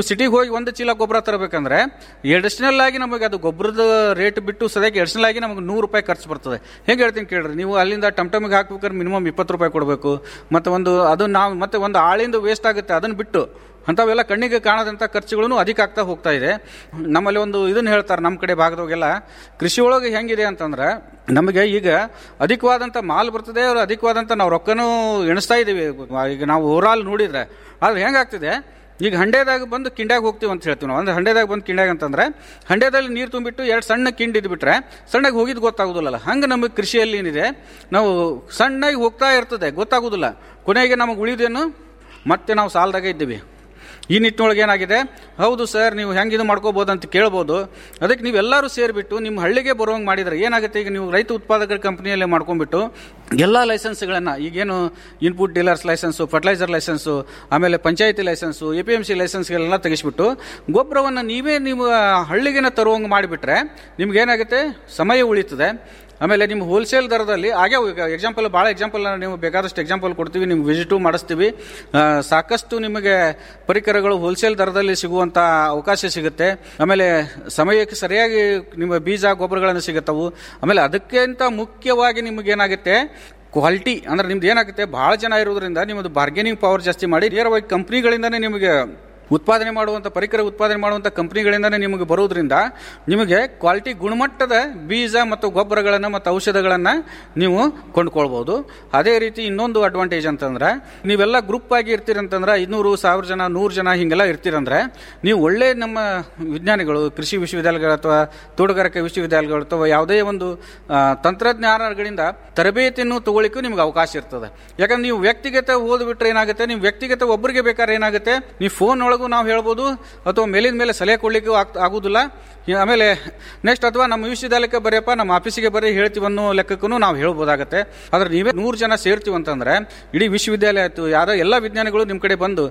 ಸಿಟಿಗೆ ಹೋಗಿ ಒಂದು ಚೀಲ ಗೊಬ್ಬರ ತರಬೇಕಂದ್ರೆ ಎಡಿಷನಲ್ ಆಗಿ ನಮಗೆ ಅದು ಗೊಬ್ಬರದ ರೇಟ್ ಬಿಟ್ಟು ಸದ್ಯಕ್ಕೆ ಎಡಿಷನಲ್ ಆಗಿ ನಮಗೆ ನೂರು ರೂಪಾಯಿ ಖರ್ಚು ಬರ್ತದೆ ಹೇಗೆ ಹೇಳ್ತೀನಿ ಕೇಳ್ರಿ ನೀವು ಅಲ್ಲಿಂದ ಟಮ್ ಟಮಿಗೆ ಹಾಕ್ಬೇಕಾದ್ರೆ ಮಿನಿಮಮ್ ಇಪ್ಪತ್ತು ರೂಪಾಯಿ ಕೊಡಬೇಕು ಮತ್ತು ಒಂದು ಅದು ನಾವು ಮತ್ತೆ ಒಂದು ಆಳಿಂದ ವೇಸ್ಟ್ ಆಗುತ್ತೆ ಅದನ್ನು ಬಿಟ್ಟು ಅಂಥವೆಲ್ಲ ಕಣ್ಣಿಗೆ ಕಾಣದಂಥ ಖರ್ಚುಗಳು ಅಧಿಕ ಆಗ್ತಾ ಹೋಗ್ತಾ ಇದೆ ನಮ್ಮಲ್ಲಿ ಒಂದು ಇದನ್ನು ಹೇಳ್ತಾರೆ ನಮ್ಮ ಕಡೆ ಭಾಗದವಾಗೆಲ್ಲ ಕೃಷಿ ಒಳಗೆ ಹೆಂಗಿದೆ ಅಂತಂದ್ರೆ ನಮಗೆ ಈಗ ಅಧಿಕವಾದಂಥ ಮಾಲ್ ಬರ್ತದೆ ಅವ್ರು ಅಧಿಕವಾದಂಥ ನಾವು ರೊಕ್ಕನೂ ಎಣಿಸ್ತಾ ಇದ್ದೀವಿ ಈಗ ನಾವು ಓವರಾಲ್ ನೋಡಿದ್ರೆ ಆದ್ರೆ ಹೆಂಗಾಗ್ತಿದೆ ಈಗ ಹಂಡೆದಾಗ ಬಂದು ಕಿಂಡ್ಯಾಗ ಹೋಗ್ತೀವಿ ಅಂತ ಹೇಳ್ತೀವಿ ನಾವು ಅಂದ್ರೆ ಹಂಡೆದಾಗ ಬಂದು ಕಿಂಡ್ಯಾಗ ಅಂತಂದ್ರೆ ಹಂಡೆದಲ್ಲಿ ನೀರು ತುಂಬಿಟ್ಟು ಎರಡು ಸಣ್ಣ ಕಿಂಡಿ ಇದ್ಬಿಟ್ರೆ ಸಣ್ಣಗೆ ಹೋಗಿದ್ದು ಗೊತ್ತಾಗೋದಿಲ್ಲ ಹಂಗೆ ನಮಗೆ ಕೃಷಿಯಲ್ಲಿ ಏನಿದೆ ನಾವು ಸಣ್ಣಗೆ ಹೋಗ್ತಾ ಇರ್ತದೆ ಗೊತ್ತಾಗೋದಿಲ್ಲ ಕೊನೆಗೆ ನಮಗೆ ಉಳಿದೇನು ಮತ್ತೆ ನಾವು ಸಾಲದಾಗ ಇದ್ದೀವಿ ಈ ನಿಟ್ಟಿನೊಳಗೆ ಏನಾಗಿದೆ ಹೌದು ಸರ್ ನೀವು ಹೆಂಗೆ ಇದು ಮಾಡ್ಕೋಬೋದು ಅಂತ ಕೇಳ್ಬೋದು ಅದಕ್ಕೆ ನೀವೆಲ್ಲರೂ ಸೇರಿಬಿಟ್ಟು ನಿಮ್ಮ ಹಳ್ಳಿಗೆ ಬರುವಂಗೆ ಮಾಡಿದರೆ ಏನಾಗುತ್ತೆ ಈಗ ನೀವು ರೈತ ಉತ್ಪಾದಕರ ಕಂಪ್ನಿಯಲ್ಲೇ ಮಾಡ್ಕೊಂಡ್ಬಿಟ್ಟು ಎಲ್ಲ ಲೈಸೆನ್ಸ್ಗಳನ್ನು ಈಗೇನು input dealers licence fertiliser licence ಆಮೇಲೆ ಪಂಚಾಯತಿ licence A P M C ಲೈಸೆನ್ಸ್ಗಳೆಲ್ಲ ತೆಗೆಸ್ಬಿಟ್ಟು ಗೊಬ್ಬರವನ್ನು ನೀವೇ ನೀವು ಹಳ್ಳಿಗೆನ ತರುವಂಗೆ ಮಾಡಿಬಿಟ್ರೆ ನಿಮ್ಗೆ ಏನಾಗುತ್ತೆ ಸಮಯ ಉಳಿತದೆ ಆಮೇಲೆ ನಿಮ್ಮ ಹೋಲ್ಸೇಲ್ ದರದಲ್ಲಿ ಹಾಗೆ ಈಗ ಎಕ್ಸಾಂಪಲ್ ಭಾಳ ಎಕ್ಸಾಂಪಲ್ ನೀವು ಬೇಕಾದಷ್ಟು ಎಕ್ಸಾಂಪಲ್ ಕೊಡ್ತೀವಿ ನಿಮ್ಗೆ ವಿಸಿಟು ಮಾಡಿಸ್ತೀವಿ ಆ, ಸಾಕಷ್ಟು ನಿಮಗೆ ಪರಿಕರಗಳು ಹೋಲ್ಸೇಲ್ ದರದಲ್ಲಿ ಸಿಗುವಂಥ ಅವಕಾಶ ಸಿಗುತ್ತೆ ಆಮೇಲೆ ಸಮಯಕ್ಕೆ ಸರಿಯಾಗಿ ನಿಮ್ಮ ಬೀಜ ಗೊಬ್ಬರಗಳನ್ನು ಸಿಗುತ್ತವು ಆಮೇಲೆ ಅದಕ್ಕಿಂತ ಮುಖ್ಯವಾಗಿ ನಿಮಗೇನಾಗುತ್ತೆ ಕ್ವಾಲಿಟಿ ಅಂದ್ರೆ ನಿಮ್ದು ಏನಾಗುತ್ತೆ ಭಾಳ ಜನ ಇರೋದ್ರಿಂದ ನಿಮ್ಮದು ಬಾರ್ಗೇನಿಂಗ್ ಪವರ್ ಜಾಸ್ತಿ ಮಾಡಿ ನೇರವಾಗಿ ಕಂಪ್ನಿಗಳಿಂದನೇ ನಿಮಗೆ ಉತ್ಪಾದನೆ ಮಾಡುವಂಥ ಪರಿಕರ ಉತ್ಪಾದನೆ ಮಾಡುವಂಥ ಕಂಪ್ನಿಗಳಿಂದನೇ ನಿಮಗೆ ಬರೋದ್ರಿಂದ ನಿಮಗೆ ಕ್ವಾಲಿಟಿ ಗುಣಮಟ್ಟದ ಬೀಜ ಮತ್ತು ಗೊಬ್ಬರಗಳನ್ನು ಮತ್ತು ಔಷಧಗಳನ್ನು ನೀವು ಕೊಂಡ್ಕೊಳ್ಬೋದು ಅದೇ ರೀತಿ ಇನ್ನೊಂದು ಅಡ್ವಾಂಟೇಜ್ ಅಂತಂದ್ರೆ ನೀವೆಲ್ಲ ಗ್ರೂಪ್ ಆಗಿ ಇರ್ತೀರಂತಂದ್ರೆ ಐನೂರು ಸಾವಿರ ಜನ ನೂರು ಜನ ಹಿಂಗೆಲ್ಲ ಇರ್ತೀರಂದ್ರೆ ನೀವು ಒಳ್ಳೆ ನಮ್ಮ ವಿಜ್ಞಾನಿಗಳು ಕೃಷಿ ವಿಶ್ವವಿದ್ಯಾಲಯಗಳು ಅಥವಾ ತೋಟಗಾರಿಕೆ ವಿಶ್ವವಿದ್ಯಾಲಯಗಳು ಅಥವಾ ಯಾವುದೇ ಒಂದು ಆ, ತಂತ್ರಜ್ಞಾನಗಳಿಂದ ತರಬೇತಿಯನ್ನು ತಗೊಳ್ಳಿಕ್ಕೂ ನಿಮ್ಗೆ ಅವಕಾಶ ಇರ್ತದೆ ಯಾಕಂದ್ರೆ ನೀವು ವ್ಯಕ್ತಿಗತ ಓದ್ಬಿಟ್ರೆ ಏನಾಗುತ್ತೆ ನೀವು ವ್ಯಕ್ತಿಗತ ಒಬ್ಬರಿಗೆ ಬೇಕಾದ್ರೆ ಏನಾಗುತ್ತೆ ನೀವು ಫೋನ್ ಒಳಗೂ ನಾವು ಹೇಳ್ಬೋದು ಅಥವಾ ಮೇಲಿನ ಮೇಲೆ ಸಲಹೆ ಕೊಡ್ಲಿಕ್ಕೂ ಆಗ್ ಆಗುದಿಲ್ಲ ಈ- ಆಮೇಲೆ ನೆಕ್ಸ್ಟ್ ಅಥವಾ ನಮ್ಮ ವಿಶ್ವವಿದ್ಯಾಲಯಕ್ಕೆ ಬರೆಯಪ್ಪ ನಮ್ಮ ಆಫೀಸಿಗೆ ಬರೀ ಹೇಳ್ತೀವಿ ಅನ್ನೋ ಲೆಕ್ಕಕ್ಕೂ ನಾವು ಹೇಳ್ಬೋದಾಗತ್ತೆ ಆದ್ರೆ ನೀವೇ ನೂರು ಜನ ಸೇರ್ತೀವಿ ಅಂತಂದ್ರೆ ಇಡೀ ವಿಶ್ವವಿದ್ಯಾಲಯ ಆಯ್ತು ಯಾರೋ ಎಲ್ಲ ವಿಜ್ಞಾನಿಗಳು ನಿಮ್ಮ ಕಡೆ ಬಂದು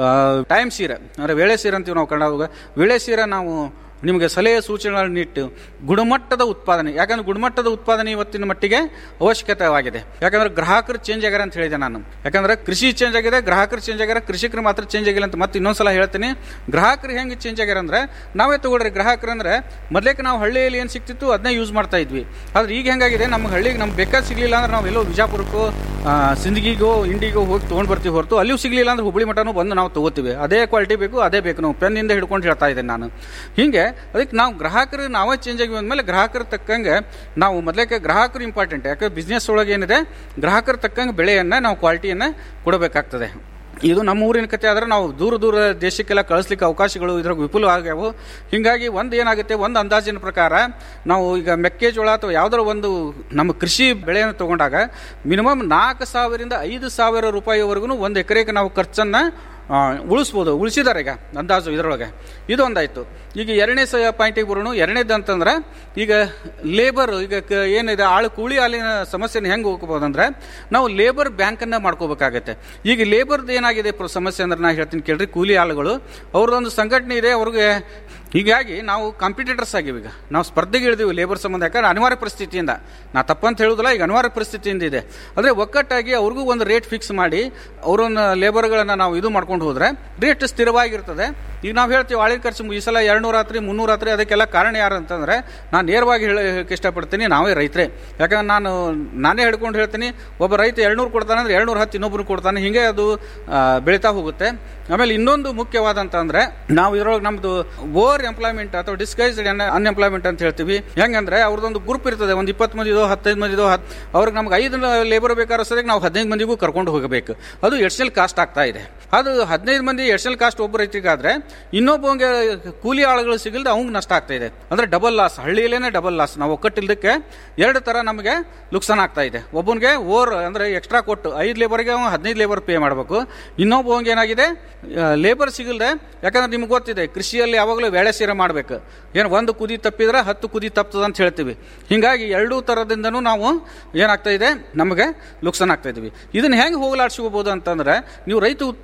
ಟೈಮ್ ಸೀರೆ ಅಂದ್ರೆ ವೇಳೆ ಸೀರೆ ಅಂತೀವಿ ನಾವು ಕನ್ನಡ ವೇಳೆ ಸೀರೆ ನಾವು ನಿಮಗೆ ಸಲಹೆ ಸೂಚನೆಗಳನ್ನು ಇಟ್ಟು ಗುಣಮಟ್ಟದ ಉತ್ಪಾದನೆ ಯಾಕಂದ್ರೆ ಗುಣಮಟ್ಟದ ಉತ್ಪಾದನೆ ಇವತ್ತಿನ ಮಟ್ಟಿಗೆ ಅವಶ್ಯಕತೆವಾಗಿದೆ ಯಾಕಂದ್ರೆ ಗ್ರಾಹಕರು ಚೇಂಜ್ ಆಗ್ಯಾರ ಅಂತ ಹೇಳಿದೆ ನಾನು ಯಾಕಂದ್ರೆ ಕೃಷಿ ಚೇಂಜ್ ಆಗಿದೆ ಗ್ರಾಹಕರು ಚೇಂಜ್ ಆಗ್ಯಾರ ಕೃಷಿಕರು ಮಾತ್ರ ಚೇಂಜ್ ಆಗಿಲ್ಲ ಅಂತ ಮತ್ತೆ ಇನ್ನೊಂದ್ಸಲ ಹೇಳ್ತೀನಿ ಗ್ರಾಹಕರು ಹೆಂಗೆ ಚೇಂಜ್ ಆಗ್ಯಾರ ಅಂದ್ರೆ ನಾವೇ ತಗೊಳ್ರಿ ಗ್ರಾಹಕರು ಅಂದ್ರೆ ಮೊದಲೇಕೆ ನಾವು ಹಳ್ಳಿಯಲ್ಲಿ ಏನು ಸಿಕ್ತಿತ್ತು ಅದನ್ನೇ ಯೂಸ್ ಮಾಡ್ತಾ ಇದ್ವಿ ಆದ್ರೆ ಈಗ ಹೆಂಗಾಗಿದೆ ನಮ್ಮ ಹಳ್ಳಿಗೆ ನಮ್ಗೆ ಬೇಕಾದ ಸಿಗ್ಲಿಲ್ಲ ಅಂದ್ರೆ ನಾವು ಎಲ್ಲೋ ವಿಜಾಪುರಕ್ಕೋ ಆ, ಸಿಂದಗಿಗೋ ಇಂಡಿಗೋ ಹೋಗಿ ತೊಗೊಂಡ್ ಬರ್ತೀವಿ ಹೊರತು ಅಲ್ಲಿಯೂ ಸಿಗ್ಲಿಲ್ಲ ಅಂದ್ರೆ ಹುಬ್ಳಿ ಮಠನೂ ಬಂದು ನಾವು ತಗೋತೀವಿ ಅದೇ ಕ್ವಾಲಿಟಿ ಬೇಕು ಅದೇ ಬೇಕು ನಾವು ಪೆನ್ನಿಂದ ಹಿಡ್ಕೊಂಡು ಹೇಳ್ತಾ ಇದ್ದೇನೆ ನಾನು ಹಿಂಗೆ ಅದಕ್ಕೆ ನಾವು ಗ್ರಾಹಕರು ನಾವೇ ಚೇಂಜ್ ಆಗಿ ಅಂದಮೇಲೆ ಗ್ರಾಹಕರ ತಕ್ಕಂಗೆ ನಾವು ಮೊದಲೇಕೆ ಗ್ರಾಹಕರು ಇಂಪಾರ್ಟೆಂಟ್ ಯಾಕಂದ್ರೆ ಬಿಸ್ನೆಸ್ ಒಳಗೆ ಏನಿದೆ ಗ್ರಾಹಕರ ತಕ್ಕಂಗೆ ಬೆಳೆಯನ್ನು ನಾವು ಕ್ವಾಲಿಟಿಯನ್ನು ಕೊಡಬೇಕಾಗ್ತದೆ ಇದು ನಮ್ಮ ಊರಿನ ಕತೆ ಆದ್ರೆ ನಾವು ದೂರ ದೂರ ದೇಶಕ್ಕೆಲ್ಲ ಕಳಿಸ್ಲಿಕ್ಕೆ ಅವಕಾಶಗಳು ಇದ್ರಾಗ ವಿಪುಲ ಆಗ್ಯಾವು ಹಿಂಗಾಗಿ ಒಂದು ಏನಾಗುತ್ತೆ ಒಂದು ಅಂದಾಜಿನ ಪ್ರಕಾರ ನಾವು ಈಗ ಮೆಕ್ಕೆಜೋಳ ಅಥವಾ ಯಾವ್ದಾರ ಒಂದು ನಮ್ಮ ಕೃಷಿ ಬೆಳೆಯನ್ನು ತಗೊಂಡಾಗ ಮಿನಿಮಮ್ ನಾಲ್ಕು ಸಾವಿರದಿಂದ ಐದು ಸಾವಿರ ರೂಪಾಯಿವರೆಗೂ ಒಂದು ಎಕರೆಗೆ ನಾವು ಖರ್ಚನ್ನು ಆ, ಉಳಿಸ್ಬೋದು ಉಳಿಸಿದ್ದಾರೆ ಈಗ ಅಂದಾಜು ಇದರೊಳಗೆ ಇದೊಂದಾಯ್ತು ಈಗ ಎರಡನೇ ಸ ಪಾಯಿಂಟಿಗೆ ಬರೋಣ ಎರಡನೇದು ಅಂತಂದ್ರೆ ಈಗ ಲೇಬರ್ ಈಗ ಕ- ಏನಿದೆ ಆಳು ಕೂಲಿ ಹಾಲಿನ ಸಮಸ್ಯೆನ ಹೆಂಗೆ ಹೋಗ್ಬೋದು ಅಂದ್ರೆ ನಾವು ಲೇಬರ್ ಬ್ಯಾಂಕನ್ನು ಮಾಡ್ಕೋಬೇಕಾಗತ್ತೆ ಈಗ ಲೇಬರ್ದು ಏನಾಗಿದೆ ಪ್ರ- ಸಮಸ್ಯೆ ಅಂದ್ರೆ ನಾ ಹೇಳ್ತೀನಿ ಕೇಳ್ರಿ ಕೂಲಿ ಆಳುಗಳು ಅವ್ರದ್ದೊಂದು ಸಂಘಟನೆ ಇದೆ ಅವ್ರಿಗೆ ಹೀಗಾಗಿ ನಾವು ಕಾಂಪಿಟೇಟರ್ಸ್ ಆಗಿವಿ ಈಗ ನಾವು ಸ್ಪರ್ಧೆಗೆ ಇಳಿದೀವಿ ಲೇಬರ್ ಸಂಬಂಧ ಯಾಕಂದ್ರೆ ಅನಿವಾರ್ಯ ಪರಿಸ್ಥಿತಿಯಿಂದ ನಾ ತಪ್ಪಂತ ಹೇಳುದಿಲ್ಲ ಈಗ ಅನಿವಾರ್ಯ ಪರಿಸ್ಥಿತಿಯಿಂದ ಇದೆ ಆದರೆ ಒಕ್ಕಟ್ಟಾಗಿ ಅವ್ರಿಗೂ ಒಂದು ರೇಟ್ ಫಿಕ್ಸ್ ಮಾಡಿ ಅವರನ್ನ ಲೇಬರ್ಗಳನ್ನು ನಾವು ಇದು ಮಾಡ್ಕೊಂಡು ಹೋದ್ರೆ ರೇಟ್ ಸ್ಥಿರವಾಗಿರ್ತದೆ ಈಗ ನಾವು ಹೇಳ್ತೀವಿ ಆಳಿನ ಖರ್ಚು ಈ ಸಲ ಎರಡ್ನೂರ ಆತ್ರಿ ಮುನ್ನೂರ ಆತ್ರಿ ಅದಕ್ಕೆಲ್ಲ ಕಾರಣ ಯಾರು ಅಂತಂದ್ರೆ ನಾನು ನೇರವಾಗಿ ಹೇಳಕ್ಕೆ ಇಷ್ಟಪಡ್ತೀನಿ ನಾವೇ ರೈತರೇ ಯಾಕಂದ್ರೆ ನಾನು ನಾನೇ ಹಿಡ್ಕೊಂಡು ಹೇಳ್ತೀನಿ ಒಬ್ಬ ರೈತ ಎರಡ್ನೂರು ಕೊಡ್ತಾನೆ ಅಂದ್ರೆ ಎರಡ್ನೂರ ಹತ್ತು ಇನ್ನೊಬ್ರು ಕೊಡ್ತಾನೆ ಹಿಂಗೆ ಅದು ಆ, ಬೆಳೀತಾ ಹೋಗುತ್ತೆ ಆಮೇಲೆ ಇನ್ನೊಂದು ಮುಖ್ಯವಾದಂತ ಅಂದ್ರೆ ನಾವು ಇದ್ರೊಳಗೆ ನಮ್ದು ಓವರ್ ಎಂಪ್ಲಾಯ್ಮೆಂಟ್ ಅಥವಾ ಡಿಸ್ಗೈಸ್ಡ್ ಅನ್ಎಂಪ್ಲಾಯ್ಮೆಂಟ್ ಅಂತ ಹೇಳ್ತೀವಿ ಹೆಂಗಂದ್ರೆ ಅವ್ರದ್ದೊಂದು ಗ್ರೂಪ್ ಇರ್ತದೆ ಒಂದು ಇಪ್ಪತ್ತು ಮಂದಿದೋ ಹತ್ತೈದು ಮಂದಿದೋ ಹತ್ ಅವ್ರಿಗೆ ನಮ್ಗೆ ಐದು ಲೇಬರ್ ಬೇಕಾದ್ರೆ ಸರಿಯಾಗಿ ನಾವು ಹದಿನೈದು ಮಂದಿಗೂ ಕರ್ಕೊಂಡು ಹೋಗಬೇಕು ಅದು ಎಡ್ಷನಲ್ ಕಾಸ್ಟ್ ಆಗ್ತಾ ಇದೆ ಅದು ಹದಿನೈದು ಮಂದಿ ಎಡ್ಷನಲ್ ಕಾಸ್ಟ್ ಒಬ್ಬ ರೈತರಿಗಾದ್ರೆ ಇನ್ನೊಬ್ಬಂಗೆ ಕೂಲಿ ಆಳುಗಳು ಸಿಗಲ್ದೆ ಅವ್ನಿಗೆ ನಷ್ಟ ಆಗ್ತಾ ಇದೆ ಅಂದ್ರೆ ಡಬಲ್ ಲಾಸ್ ಹಳ್ಳಿಯಲ್ಲೇನೆ ಡಬಲ್ ಲಾಸ್ ನಾವು ಒಕ್ಕಟ್ಟಿಲ್ದಕ್ಕೆ ಎರಡು ತರ ನಮಗೆ ನುಕ್ಸಾನ್ ಆಗ್ತಾ ಇದೆ ಒಬ್ಬನಿಗೆ ಓವರ್ ಅಂದ್ರೆ ಎಕ್ಸ್ಟ್ರಾ ಕೊಟ್ಟು ಐದು ಲೇಬರ್ಗೆ ಅವ್ನು ಹದಿನೈದು ಲೇಬರ್ ಪೇ ಮಾಡಬೇಕು ಇನ್ನೊಬ್ಬವಂಗೆ ಏನಾಗಿದೆ ಲೇಬರ್ ಸಿಗಲ್ದೆ ಯಾಕಂದ್ರೆ ನಿಮ್ಗೆ ಗೊತ್ತಿದೆ ಕೃಷಿಯಲ್ಲಿ ಯಾವಾಗಲೂ ಬೇಳೆ ಸೀರೆ ಮಾಡಬೇಕು ಏನು ಒಂದು ಕುದಿ ತಪ್ಪಿದ್ರೆ ಹತ್ತು ಕುದಿ ತಪ್ತದ ಅಂತ ಹೇಳ್ತೀವಿ ಹಿಂಗಾಗಿ ಎರಡೂ ಥರದಿಂದನೂ ನಾವು ಏನಾಗ್ತಾ ಇದೆ ನಮಗೆ ನುಕ್ಸಾನ್ ಆಗ್ತಾ ಇದೀವಿ ಇದನ್ನ ಹೆಂಗೆ ಹೋಗಲಾಡಿಸ್ಕೋಬಹುದು ಅಂತಂದ್ರೆ ನೀವು ರೈತ ಉತ್ಪಾದಕರ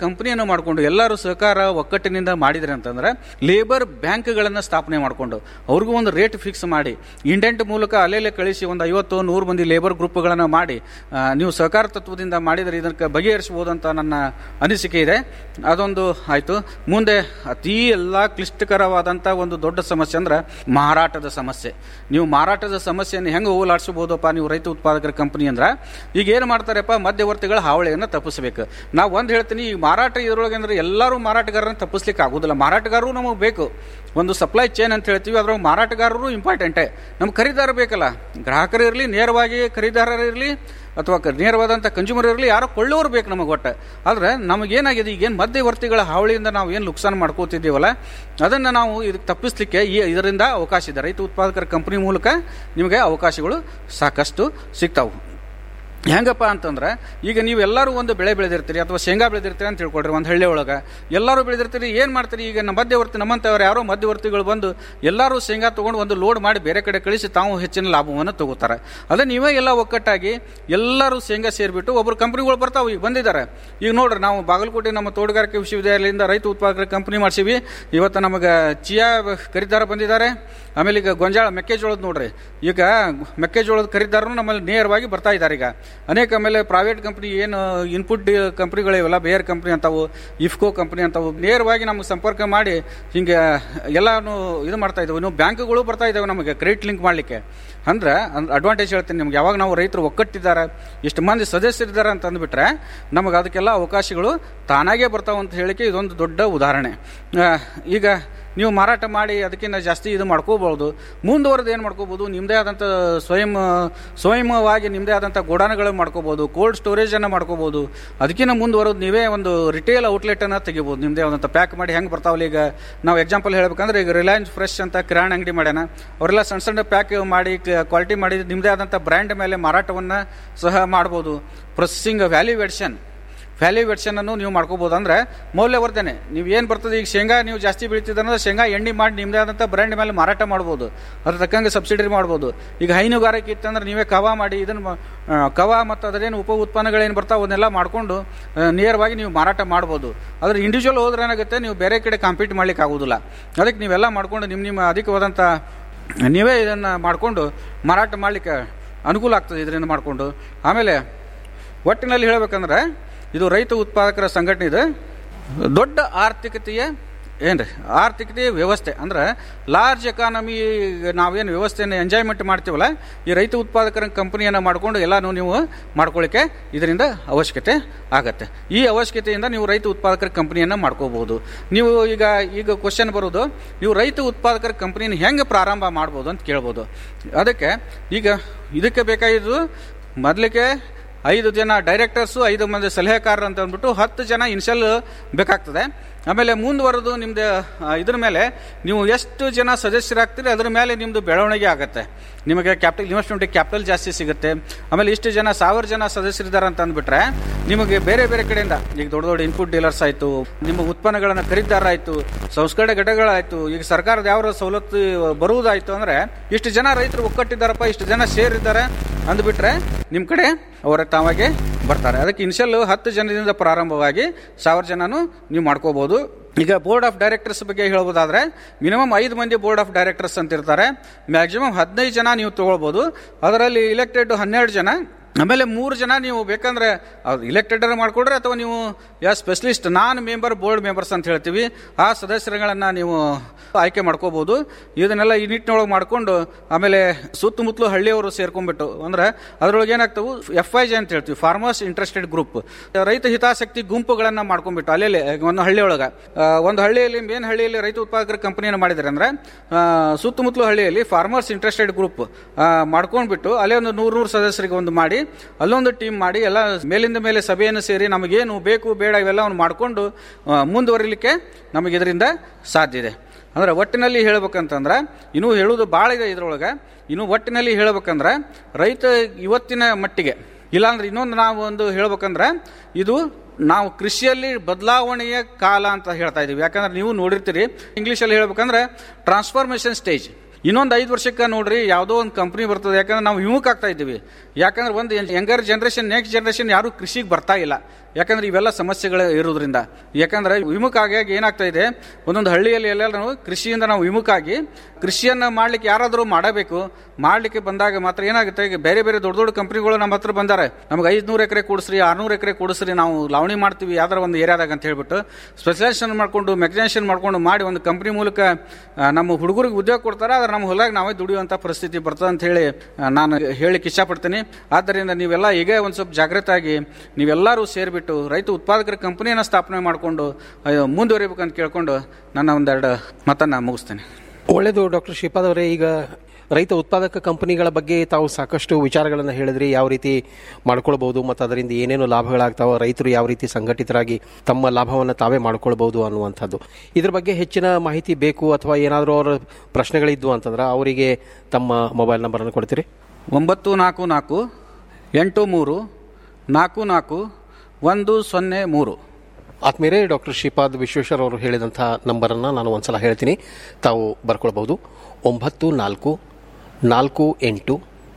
ಕಂಪನಿಯನ್ನು ಮಾಡಿಕೊಂಡು ಎಲ್ಲರೂ ಸಹಕಾರ ಒಕ್ಕಟ್ಟಿನಿಂದ ಮಾಡಿದ್ರೆ ಅಂತಂದ್ರೆ ಲೇಬರ್ ಬ್ಯಾಂಕ್ಗಳನ್ನು ಸ್ಥಾಪನೆ ಮಾಡಿಕೊಂಡು ಅವ್ರಿಗೂ ಒಂದು ರೇಟ್ ಫಿಕ್ಸ್ ಮಾಡಿ ಇಂಡೆಂಟ್ ಮೂಲಕ ಅಲ್ಲೆಲ್ಲೇ ಕಳಿಸಿ ಒಂದು ಐವತ್ತು ನೂರು ಮಂದಿ ಲೇಬರ್ ಗ್ರೂಪ್ಗಳನ್ನು ಮಾಡಿ ಆ, ನೀವು ಸಹಕಾರ ತತ್ವದಿಂದ ಮಾಡಿದರೆ ಇದಕ್ಕೆ ಬಗೆಹರಿಸಬಹುದು ಅಂತ ನನ್ನ ಅನಿಸಿಕೆ ಇದೆ ಅದೊಂದು ಆಯಿತು ಮುಂದೆ ಅತೀ ಎಲ್ಲ ಕ್ಲಿಷ್ಟಕರವಾದಂಥ ಒಂದು ದೊಡ್ಡ ಸಮಸ್ಯೆ ಅಂದ್ರೆ ಮಾರಾಟದ ಸಮಸ್ಯೆ ನೀವು ಮಾರಾಟದ ಸಮಸ್ಯೆಯನ್ನು ಹೆಂಗೆ ಹೋಲಾಡಿಸಬಹುದಪ್ಪ ನೀವು ರೈತ ಉತ್ಪಾದಕರ ಕಂಪನಿ ಅಂದ್ರೆ ಈಗ ಏನು ಮಾಡ್ತಾರಪ್ಪ ಮಧ್ಯವರ್ತಿಗಳ ಹಾವಳಿಯನ್ನು ತಪ್ಪಿಸಬೇಕು ನಾವು ಒಂದು ಹೇಳ್ತೀನಿ ಈ ಮಾರಾಟ ಇದರೊಳಗೆ ಅಂದ್ರೆ ಎಲ್ಲರೂ ಮಾರಾಟಗಾರರನ್ನ ತಪ್ಪಿಸ್ಲಿಕ್ಕೆ ಆಗೋದಿಲ್ಲ ಮಾರಾಟಗಾರರು ನಮಗೆ ಬೇಕು ಒಂದು ಸಪ್ಲೈ ಚೈನ್ ಅಂತ ಹೇಳ್ತೀವಿ ಅದ್ರೊಳಗೆ ಮಾರಾಟಗಾರರು ಇಂಪಾರ್ಟೆಂಟೇ ನಮ್ಮ ಖರೀದಾರ ಬೇಕಲ್ಲ ಗ್ರಾಹಕರು ಇರಲಿ ನೇರವಾಗಿ ಖರೀದಾರರು ಇರಲಿ ಅಥವಾ ಕ- ನೇರವಾದಂಥ ಕನ್ಸ್ಯೂಮರ್ ಇರಲಿ ಯಾರೋ ಕೊಳ್ಳೋರು ಬೇಕು ನಮಗೆ ಒಟ್ಟು ಆದರೆ ನಮಗೇನಾಗಿದೆ ಈಗೇನು ಮಧ್ಯವರ್ತಿಗಳ ಹಾವಳಿಯಿಂದ ನಾವು ಏನು ನುಕ್ಸಾನ್ ಮಾಡ್ಕೋತಿದ್ದೀವಲ್ಲ ಅದನ್ನು ನಾವು ಇದಕ್ಕೆ ತಪ್ಪಿಸ್ಲಿಕ್ಕೆ ಈ ಇದರಿಂದ ಅವಕಾಶ ಇದೆ ರೈತ ಉತ್ಪಾದಕರ ಕಂಪನಿ ಮೂಲಕ ನಿಮಗೆ ಅವಕಾಶಗಳು ಸಾಕಷ್ಟು ಸಿಗ್ತಾವು ಹೆಂಗಪ್ಪ ಅಂತಂದ್ರೆ ಈಗ ನೀವು ಎಲ್ಲರೂ ಒಂದು ಬೆಳೆ ಬೆಳೆದಿರ್ತೀರಿ ಅಥವಾ ಶೇಂಗಾ ಬೆಳೆದಿರ್ತೀರಿ ಅಂತ ತಿಳ್ಕೊಳ್ರಿ ಒಂದು ಹಳ್ಳಿ ಒಳಗೆ ಎಲ್ಲರೂ ಬೆಳೆದಿರ್ತೀರಿ ಏನು ಮಾಡ್ತೀರಿ ಈಗ ನಮ್ಮ ಮಧ್ಯವರ್ತಿ ನಮ್ಮಂಥವ್ರು ಯಾರೋ ಮಧ್ಯವರ್ತಿಗಳು ಬಂದು ಎಲ್ಲರೂ ಶೇಂಗಾ ತೊಗೊಂಡು ಒಂದು ಲೋಡ್ ಮಾಡಿ ಬೇರೆ ಕಡೆ ಕಳಿಸಿ ತಾವು ಹೆಚ್ಚಿನ ಲಾಭವನ್ನು ತಗೋತಾರೆ ಅದೇ ನೀವೇ ಎಲ್ಲ ಒಕ್ಕಟ್ಟಾಗಿ ಎಲ್ಲರೂ ಶೇಂಗಾ ಸೇರಿಬಿಟ್ಟು ಒಬ್ಬರು ಕಂಪ್ನಿಗಳು ಬರ್ತಾವೆ ಈಗ ಬಂದಿದ್ದಾರೆ ಈಗ ನೋಡ್ರಿ ನಾವು ಬಾಗಲಕೋಟೆ ನಮ್ಮ ತೋಟಗಾರಿಕೆ ವಿಶ್ವವಿದ್ಯಾಲಯದಿಂದ ರೈತ ಉತ್ಪಾದಕರ ಕಂಪನಿ ಮಾಡಿಸಿವಿ ಇವತ್ತು ನಮಗೆ ಚಿಯಾ ಖರೀದಾರ ಬಂದಿದ್ದಾರೆ ಆಮೇಲೆ ಈಗ ಗೊಂಜಾಳ ಮೆಕ್ಕೆಜೋಳದ ನೋಡ್ರಿ ಈಗ ಮೆಕ್ಕೆಜೋಳದ ಖರೀದಾರರು ನಮ್ಮಲ್ಲಿ ನೇರವಾಗಿ ಬರ್ತಾ ಇದ್ದಾರೆ ಈಗ ಅನೇಕ ಆಮೇಲೆ ಪ್ರೈವೇಟ್ ಕಂಪ್ನಿ ಏನು ಇನ್ಪುಟ್ ಕಂಪ್ನಿಗಳಿವೆಲ್ಲ ಬೇರೆ ಕಂಪ್ನಿ ಅಂತಾವು ಇಫ್ಕೋ ಕಂಪ್ನಿ ಅಂತಾವು ನೇರವಾಗಿ ನಮ್ಗೆ ಸಂಪರ್ಕ ಮಾಡಿ ಹಿಂಗೆ ಎಲ್ಲಾನು ಇದು ಮಾಡ್ತಾ ಇದ್ದಾವೆ ಇನ್ನು ಬ್ಯಾಂಕ್ಗಳು ಬರ್ತಾ ಇದ್ದಾವೆ ನಮಗೆ ಕ್ರೆಡಿಟ್ ಲಿಂಕ್ ಮಾಡಲಿಕ್ಕೆ ಅಂದ್ರೆ ಅಡ್ವಾಂಟೇಜ್ ಹೇಳ್ತೀನಿ ನಿಮ್ಗೆ ಯಾವಾಗ ನಾವು ರೈತರು ಒಕ್ಕಟ್ಟಿದ್ದಾರೆ ಎಷ್ಟು ಮಂದಿ ಸದಸ್ಯರಿದ್ದಾರೆ ಅಂತ ಅಂದ್ಬಿಟ್ರೆ ನಮಗೆ ಅದಕ್ಕೆಲ್ಲ ಅವಕಾಶಗಳು ತಾನಾಗೇ ಬರ್ತಾವೆ ಅಂತ ಹೇಳಿಕೆ ಇದೊಂದು ದೊಡ್ಡ ಉದಾಹರಣೆ ಆ, ಈಗ ನೀವು ಮಾರಾಟ ಮಾಡಿ ಅದಕ್ಕಿಂತ ಜಾಸ್ತಿ ಇದು ಮಾಡ್ಕೋಬಹುದು ಮುಂದುವರೆದು ಏನು ಮಾಡ್ಕೋಬಹುದು ನಿಮ್ಮದೇ ಆದಂಥ ಸ್ವಯಂ ಸ್ವಯಂವಾಗಿ ನಿಮ್ಮದೇ ಆದಂಥ ಗೋಡಾನುಗಳು ಮಾಡ್ಕೋಬಹುದು ಕೋಲ್ಡ್ ಸ್ಟೋರೇಜನ್ನು ಮಾಡ್ಕೋಬಹುದು ಅದಕ್ಕಿಂತ ಮುಂದುವರೆದು ನೀವೇ ಒಂದು ರಿಟೇಲ್ ಔಟ್ಲೆಟನ್ನು ತೆಗಿಬೋದು ನಿಮ್ಮದೇ ಆದಂಥ ಪ್ಯಾಕ್ ಮಾಡಿ ಹೆಂಗೆ ಬರ್ತಾವಲ್ಲ ಈಗ ನಾವು ಎಕ್ಸಾಂಪಲ್ ಹೇಳ್ಬೇಕಂದ್ರೆ ಈಗ ರಿಲಯನ್ಸ್ ಫ್ರೆಶ್ ಅಂತ ಕಿರಾಣಿ ಅಂಗಡಿ ಮಾಡ್ಯಾನ ಅವರೆಲ್ಲ ಸಣ್ಣ ಸಣ್ಣ ಪ್ಯಾಕ್ ಮಾಡಿ ಕ್ವಾಲಿಟಿ ಮಾಡಿ ನಿಮ್ಮದೇ ಆದಂಥ ಬ್ರ್ಯಾಂಡ್ ಮೇಲೆ ಮಾರಾಟವನ್ನು ಸಹ ಮಾಡ್ಬೋದು ಪ್ರೊಸೆಸಿಂಗ್ ವ್ಯಾಲ್ಯೂವೇಷನ್ ವ್ಯಾಲ್ಯೂವೇಷನ್ ಅನ್ನು ನೀವು ಮಾಡ್ಕೋಬಹುದು ಅಂದ್ರೆ ಮೌಲ್ಯವರ್ಧನೆ ನೀವು ಏನು ಬರ್ತದೆ ಈಗ ಶೇಂಗಾ ನೀವು ಜಾಸ್ತಿ ಬೆಳಿತಿದ್ರೆ ಶೇಂಗಾ ಎಣ್ಣೆ ಮಾಡಿ ನಿಮ್ಮದೇ ಆದಂಥ ಬ್ರ್ಯಾಂಡ್ ಮೇಲೆ ಮಾರಾಟ ಮಾಡ್ಬೋದು ಅದ್ರ ತಕ್ಕಂಗೆ ಸಬ್ಸಿಡಿ ಮಾಡ್ಬೋದು ಈಗ ಹೈನುಗಾರಿಕೆ ಇತ್ತಂದ್ರೆ ನೀವೇ ಕವಾ ಮಾಡಿ ಇದನ್ನು ಕವಾ ಮತ್ತು ಅದರೇನು ಉಪ ಉತ್ಪನ್ನಗಳೇನು ಬರ್ತಾವೆ ಅವನ್ನೆಲ್ಲ ಮಾಡಿಕೊಂಡು ನೇರವಾಗಿ ನೀವು ಮಾರಾಟ ಮಾಡ್ಬೋದು ಆದರೆ ಇಂಡಿವಿಜುವಲ್ ಹೋದ್ರೆ ಏನಾಗುತ್ತೆ ನೀವು ಬೇರೆ ಕಡೆ ಕಾಂಪೀಟ್ ಮಾಡ್ಲಿಕ್ಕೆ ಆಗೋದಿಲ್ಲ ಅದಕ್ಕೆ ನೀವೆಲ್ಲ ಮಾಡ್ಕೊಂಡು ನಿಮ್ಮ ನಿಮ್ಮ ಅಧಿಕವಾದಂಥ ನೀವೇ ಇದನ್ನು ಮಾಡಿಕೊಂಡು ಮಾರಾಟ ಮಾಡಲಿಕ್ಕೆ ಅನುಕೂಲ ಆಗ್ತದೆ ಇದರಿಂದ ಮಾಡಿಕೊಂಡು ಆಮೇಲೆ ಒಟ್ಟಿನಲ್ಲಿ ಹೇಳಬೇಕಂದ್ರೆ ಇದು ರೈತ ಉತ್ಪಾದಕರ ಸಂಘಟನೆ ಇದೆ ದೊಡ್ಡ ಆರ್ಥಿಕತೆಯ ಏನ್ರಿ ಆರ್ಥಿಕತೆಯ ವ್ಯವಸ್ಥೆ ಅಂದ್ರೆ ಲಾರ್ಜ್ ಎಕಾನಮಿ ನಾವೇನು ವ್ಯವಸ್ಥೆಯನ್ನು ಎಂಜಾಯ್ಮೆಂಟ್ ಮಾಡ್ತೀವಲ್ಲ ಈ ರೈತ ಉತ್ಪಾದಕರ ಕಂಪನಿಯನ್ನು ಮಾಡಿಕೊಂಡು ಎಲ್ಲಾನು ನೀವು ಮಾಡ್ಕೊಳ್ಳಿಕ್ಕೆ ಇದರಿಂದ ಅವಶ್ಯಕತೆ ಆಗತ್ತೆ ಈ ಅವಶ್ಯಕತೆಯಿಂದ ನೀವು ರೈತ ಉತ್ಪಾದಕರ ಕಂಪನಿಯನ್ನು ಮಾಡ್ಕೋಬಹುದು ನೀವು ಈಗ ಈಗ ಕ್ವಶನ್ ಬರೋದು ನೀವು ರೈತ ಉತ್ಪಾದಕರ ಕಂಪನಿಯನ್ನು ಹೆಂಗೆ ಪ್ರಾರಂಭ ಮಾಡ್ಬೋದು ಅಂತ ಕೇಳ್ಬೋದು ಅದಕ್ಕೆ ಈಗ ಇದಕ್ಕೆ ಬೇಕಾಗಿದ್ದು ಮೊದಲಿಗೆ ಐದು ಜನ ಡೈರೆಕ್ಟರ್ಸು ಐದು ಮಂದಿ ಸಲಹೆಗಾರರು ಅಂತ ಅಂದ್ಬಿಟ್ಟು ಹತ್ತು ಜನ ಇನ್ಷಿಯಲ್ ಬೇಕಾಗ್ತದೆ ಆಮೇಲೆ ಮುಂದುವರೆದು ನಿಮ್ದು ಆ, ಇದ್ರ ಮೇಲೆ ನೀವು ಎಷ್ಟು ಜನ ಸದಸ್ಯರಾಗ್ತೀರಿ ಅದ್ರ ಮೇಲೆ ನಿಮ್ಮದು ಬೆಳವಣಿಗೆ ಆಗುತ್ತೆ ನಿಮಗೆ ಕ್ಯಾಪಿಟಲ್ ಇನ್ವೆಸ್ಟ್ಮೆಂಟ್ ಕ್ಯಾಪಿಟಲ್ ಜಾಸ್ತಿ ಸಿಗುತ್ತೆ ಆಮೇಲೆ ಇಷ್ಟು ಜನ ಸಾವಿರ ಜನ ಸದಸ್ಯರಿದ್ದಾರೆ ಅಂತ ಅಂದ್ಬಿಟ್ರೆ ನಿಮಗೆ ಬೇರೆ ಬೇರೆ ಕಡೆಯಿಂದ ಈಗ ದೊಡ್ಡ ದೊಡ್ಡ ಇನ್ಪುಟ್ ಡೀಲರ್ಸ್ ಆಯಿತು ನಿಮ್ಮ ಉತ್ಪನ್ನಗಳನ್ನು ಖರೀದಾರ ಆಯಿತು ಸಂಸ್ಕರಣೆ ಘಟಕಗಳಾಯಿತು ಈಗ ಸರ್ಕಾರದ ಯಾವ ಸವಲತ್ತು ಬರುವುದಾಯಿತು ಅಂದರೆ ಇಷ್ಟು ಜನ ರೈತರು ಒಕ್ಕಟ್ಟಿದ್ದಾರಪ್ಪ ಇಷ್ಟು ಜನ ಸೇರಿದ್ದಾರೆ ಅಂದ್ಬಿಟ್ರೆ ನಿಮ್ಮ ಕಡೆ ಅವರ ತಾವಾಗೆ ಬರ್ತಾರೆ ಅದಕ್ಕೆ ಇನ್ಷಿಯಲ್ ಹತ್ತು ಜನದಿಂದ ಪ್ರಾರಂಭವಾಗಿ ಸಾವಿರ ಜನನು ನೀವು ಮಾಡ್ಕೋಬಹುದು ಈಗ ಬೋರ್ಡ್ ಆಫ್ ಡೈರೆಕ್ಟರ್ಸ್ ಬಗ್ಗೆ ಹೇಳ್ಬೋದಾದ್ರೆ ಮಿನಿಮಮ್ ಐದು ಮಂದಿ ಬೋರ್ಡ್ ಆಫ್ ಡೈರೆಕ್ಟರ್ಸ್ ಅಂತ ಇರ್ತಾರೆ ಮ್ಯಾಕ್ಸಿಮಮ್ ಹದಿನೈದು ಜನ ನೀವು ತಗೊಳ್ಬೋದು ಅದರಲ್ಲಿ ಇಲೆಕ್ಟೆಡ್ ಹನ್ನೆರಡು ಜನ ಆಮೇಲೆ ಮೂರು ಜನ ನೀವು ಬೇಕಂದ್ರೆ ಇಲೆಕ್ಟೆಡ್ ಮಾಡ್ಕೊಡ್ರಿ ಅಥವಾ ನೀವು ಯಾ specialist non member board members ಅಂತ ಹೇಳ್ತೀವಿ ಆ ಸದಸ್ಯರುಗಳನ್ನು ನೀವು ಆಯ್ಕೆ ಮಾಡ್ಕೋಬಹುದು ಇದನ್ನೆಲ್ಲ ಈ ನಿಟ್ಟಿನೊಳಗೆ ಮಾಡ್ಕೊಂಡು ಆಮೇಲೆ ಸುತ್ತಮುತ್ತಲು ಹಳ್ಳಿಯವರು ಸೇರ್ಕೊಂಡ್ಬಿಟ್ಟು ಅಂದ್ರೆ ಅದರೊಳಗೆ ಏನಾಗ್ತವು ಎಫ್ ಐ ಜೆ ಅಂತ ಹೇಳ್ತೀವಿ ಫಾರ್ಮರ್ಸ್ ಇಂಟ್ರೆಸ್ಟೆಡ್ ಗ್ರೂಪ್ ರೈತ ಹಿತಾಸಕ್ತಿ ಗುಂಪುಗಳನ್ನು ಮಾಡ್ಕೊಂಡ್ಬಿಟ್ಟು ಅಲ್ಲೇ ಒಂದು ಹಳ್ಳಿಯೊಳಗೆ ಆ, ಒಂದು ಹಳ್ಳಿಯಲ್ಲಿ ಮೇನ್ ಹಳ್ಳಿಯಲ್ಲಿ ರೈತ ಉತ್ಪಾದಕರ ಕಂಪನಿಯನ್ನು ಮಾಡಿದ್ದಾರೆ ಅಂದ್ರೆ ಆ, ಸುತ್ತಮುತ್ತಲು ಹಳ್ಳಿಯಲ್ಲಿ ಫಾರ್ಮರ್ಸ್ ಇಂಟ್ರೆಸ್ಟೆಡ್ ಗ್ರೂಪ್ ಮಾಡ್ಕೊಂಡ್ಬಿಟ್ಟು ಅಲ್ಲೇ ಒಂದು ನೂರು ನೂರು ಸದಸ್ಯರಿಗೆ ಒಂದು ಮಾಡಿ ಅಲ್ಲೊಂದು ಟೀಮ್ ಮಾಡಿ ಎಲ್ಲ ಮೇಲಿಂದ ಮೇಲೆ ಸಭೆಯನ್ನು ಸೇರಿ ನಮಗೇನು ಬೇಕು ಬೇಡ ಇವೆಲ್ಲವನ್ನು ಮಾಡಿಕೊಂಡು ಮುಂದುವರಿಲಿಕ್ಕೆ ನಮಗೆ ಇದರಿಂದ ಸಾಧ್ಯ ಇದೆ ಅಂದ್ರೆ ಒಟ್ಟಿನಲ್ಲಿ ಹೇಳ್ಬೇಕಂತಂದ್ರೆ ಇನ್ನೂ ಹೇಳುವುದು ಭಾಳ ಇದೆ ಇದ್ರೊಳಗೆ ಇನ್ನು ಒಟ್ಟಿನಲ್ಲಿ ಹೇಳ್ಬೇಕಂದ್ರೆ ರೈತ ಇವತ್ತಿನ ಮಟ್ಟಿಗೆ ಇಲ್ಲಾಂದ್ರೆ ಇನ್ನೊಂದು ನಾವು ಒಂದು ಹೇಳ್ಬೇಕಂದ್ರೆ ಇದು ನಾವು ಕೃಷಿಯಲ್ಲಿ ಬದಲಾವಣೆಯ ಕಾಲ ಅಂತ ಹೇಳ್ತಾ ಇದೀವಿ ಯಾಕಂದ್ರೆ ನೀವು ನೋಡಿರ್ತೀರಿ ಇಂಗ್ಲೀಷಲ್ಲಿ ಹೇಳ್ಬೇಕಂದ್ರೆ ಟ್ರಾನ್ಸ್ಫಾರ್ಮೇಷನ್ ಸ್ಟೇಜ್ ಇನ್ನೊಂದು ಐದು ವರ್ಷಕ್ಕೆ ನೋಡ್ರಿ ಯಾವುದೋ ಒಂದು ಕಂಪ್ನಿ ಬರ್ತದೆ ಯಾಕಂದ್ರೆ ನಾವು ವಿಮುಖ ಆಗ್ತಾ ಇದ್ದೀವಿ ಯಾಕಂದ್ರೆ ಒಂದು ಯಂಗರ್ ಜನರೇಷನ್ ನೆಕ್ಸ್ಟ್ ಜನರೇಷನ್ ಯಾರು ಕೃಷಿಗೆ ಬರ್ತಾ ಇಲ್ಲ ಯಾಕಂದ್ರೆ ಇವೆಲ್ಲ ಸಮಸ್ಯೆಗಳು ಇರೋದ್ರಿಂದ ಯಾಕಂದ್ರೆ ವಿಮುಖ ಆಗಿ ಏನಾಗ್ತಾ ಇದೆ ಒಂದೊಂದು ಹಳ್ಳಿಯಲ್ಲಿ ಎಲ್ಲ ನಾವು ಕೃಷಿಯಿಂದ ನಾವು ವಿಮುಖ ಆಗಿ ಕೃಷಿಯನ್ನ ಮಾಡ್ಲಿಕ್ಕೆ ಯಾರಾದರೂ ಮಾಡಬೇಕು ಮಾಡ್ಲಿಕ್ಕೆ ಬಂದಾಗ ಮಾತ್ರ ಏನಾಗುತ್ತೆ ಈಗ ಬೇರೆ ಬೇರೆ ದೊಡ್ಡ ದೊಡ್ಡ ಕಂಪ್ನಿಗಳು ನಮ್ಮ ಹತ್ರ ಬಂದಾರೆ ನಮ್ಗೆ ಐದ್ನೂರು ಎಕರೆ ಕೊಡಿಸ್ರಿ ಆರ್ನೂರು ಎಕರೆ ಕೊಡಿಸ್ರಿ ನಾವು ಲಾವಣಿ ಮಾಡ್ತೀವಿ ಯಾವ್ದಾರ ಒಂದು ಏರಿಯಾದಾಗ ಅಂತ ಹೇಳ್ಬಿಟ್ಟು ಸ್ಪೆಷಲೈಸೇಷನ್ ಮಾಡ್ಕೊಂಡು ಮೆಕನೈಸೇಷನ್ ಮಾಡ್ಕೊಂಡು ಮಾಡಿ ಒಂದು ಕಂಪ್ನಿ ಮೂಲಕ ಆ, ನಮ್ಮ ಹುಡುಗರಿಗೆ ಉದ್ಯೋಗ ಕೊಡ್ತಾರೆ ಆದ್ರೆ ನಮ್ಮ ಹೊಲದಾಗ ನಾವೇ ದುಡಿಯುವಂಥ ಪರಿಸ್ಥಿತಿ ಬರ್ತದೆ ಅಂತ ಹೇಳಿ ಆ, ನಾನು ಹೇಳಿಕ್ಕೆ ಇಷ್ಟಪಡ್ತೀನಿ ಆದ್ದರಿಂದ ನೀವೆಲ್ಲ ಈಗ ಒಂದು ಸ್ವಲ್ಪ ಜಾಗೃತ ಆಗಿ ನೀವೆಲ್ಲರೂ ಸೇರಿಬಿಟ್ಟು ರೈತ ಉತ್ಪಾದಕರ ಕಂಪನಿಯನ್ನು ಸ್ಥಾಪನೆ ಮಾಡಿಕೊಂಡು ಮುಂದುವರಿಬೇಕಂತ ಕೇಳ್ಕೊಂಡು ನನ್ನ ಒಂದೆರಡು ಮಾತನ್ನು ಮುಗಿಸ್ತೇನೆ ಒಳ್ಳೆಯದು ಡಾಕ್ಟರ್ ಶ್ರೀಪಾದ್ ಅವರೇ ಈಗ ರೈತ ಉತ್ಪಾದಕ ಕಂಪನಿಗಳ ಬಗ್ಗೆ ತಾವು ಸಾಕಷ್ಟು ವಿಚಾರಗಳನ್ನು ಹೇಳಿದ್ರಿ ಯಾವ ರೀತಿ ಮಾಡ್ಕೊಳ್ಬಹುದು ಮತ್ತು ಅದರಿಂದ ಏನೇನು ಲಾಭಗಳಾಗ್ತಾವ ರೈತರು ಯಾವ ರೀತಿ ಸಂಘಟಿತರಾಗಿ ತಮ್ಮ ಲಾಭವನ್ನು ತಾವೇ ಮಾಡ್ಕೊಳ್ಬಹುದು ಅನ್ನುವಂಥದ್ದು ಇದ್ರ ಬಗ್ಗೆ ಹೆಚ್ಚಿನ ಮಾಹಿತಿ ಬೇಕು ಅಥವಾ ಏನಾದರೂ ಅವರ ಪ್ರಶ್ನೆಗಳಿದ್ವು ಅಂತಂದ್ರೆ ಅವರಿಗೆ ತಮ್ಮ ಮೊಬೈಲ್ ನಂಬರನ್ನು ಕೊಡ್ತೀರಿ ಒಂಬತ್ತು ನಾಲ್ಕು ನಾಲ್ಕು ಎಂಟು ಮೂರು ನಾಲ್ಕು ನಾಲ್ಕು ಒಂದು ಸೊನ್ನೆ ಮೂರು ಆತ್ಮೀಯರೇ ಡಾಕ್ಟರ್ ಶ್ರೀಪಾದ್ ವಿಶ್ವೇಶ್ವರ್ ಅವರು ಹೇಳಿದಂಥ ನಂಬರನ್ನು ನಾನು ಒಂದ್ಸಲ ಹೇಳ್ತೀನಿ ತಾವು ಬರ್ಕೊಳ್ಬಹುದು ಒಂಬತ್ತು ನಾಲ್ಕು ನಾಲ್ಕು ಎಂಟು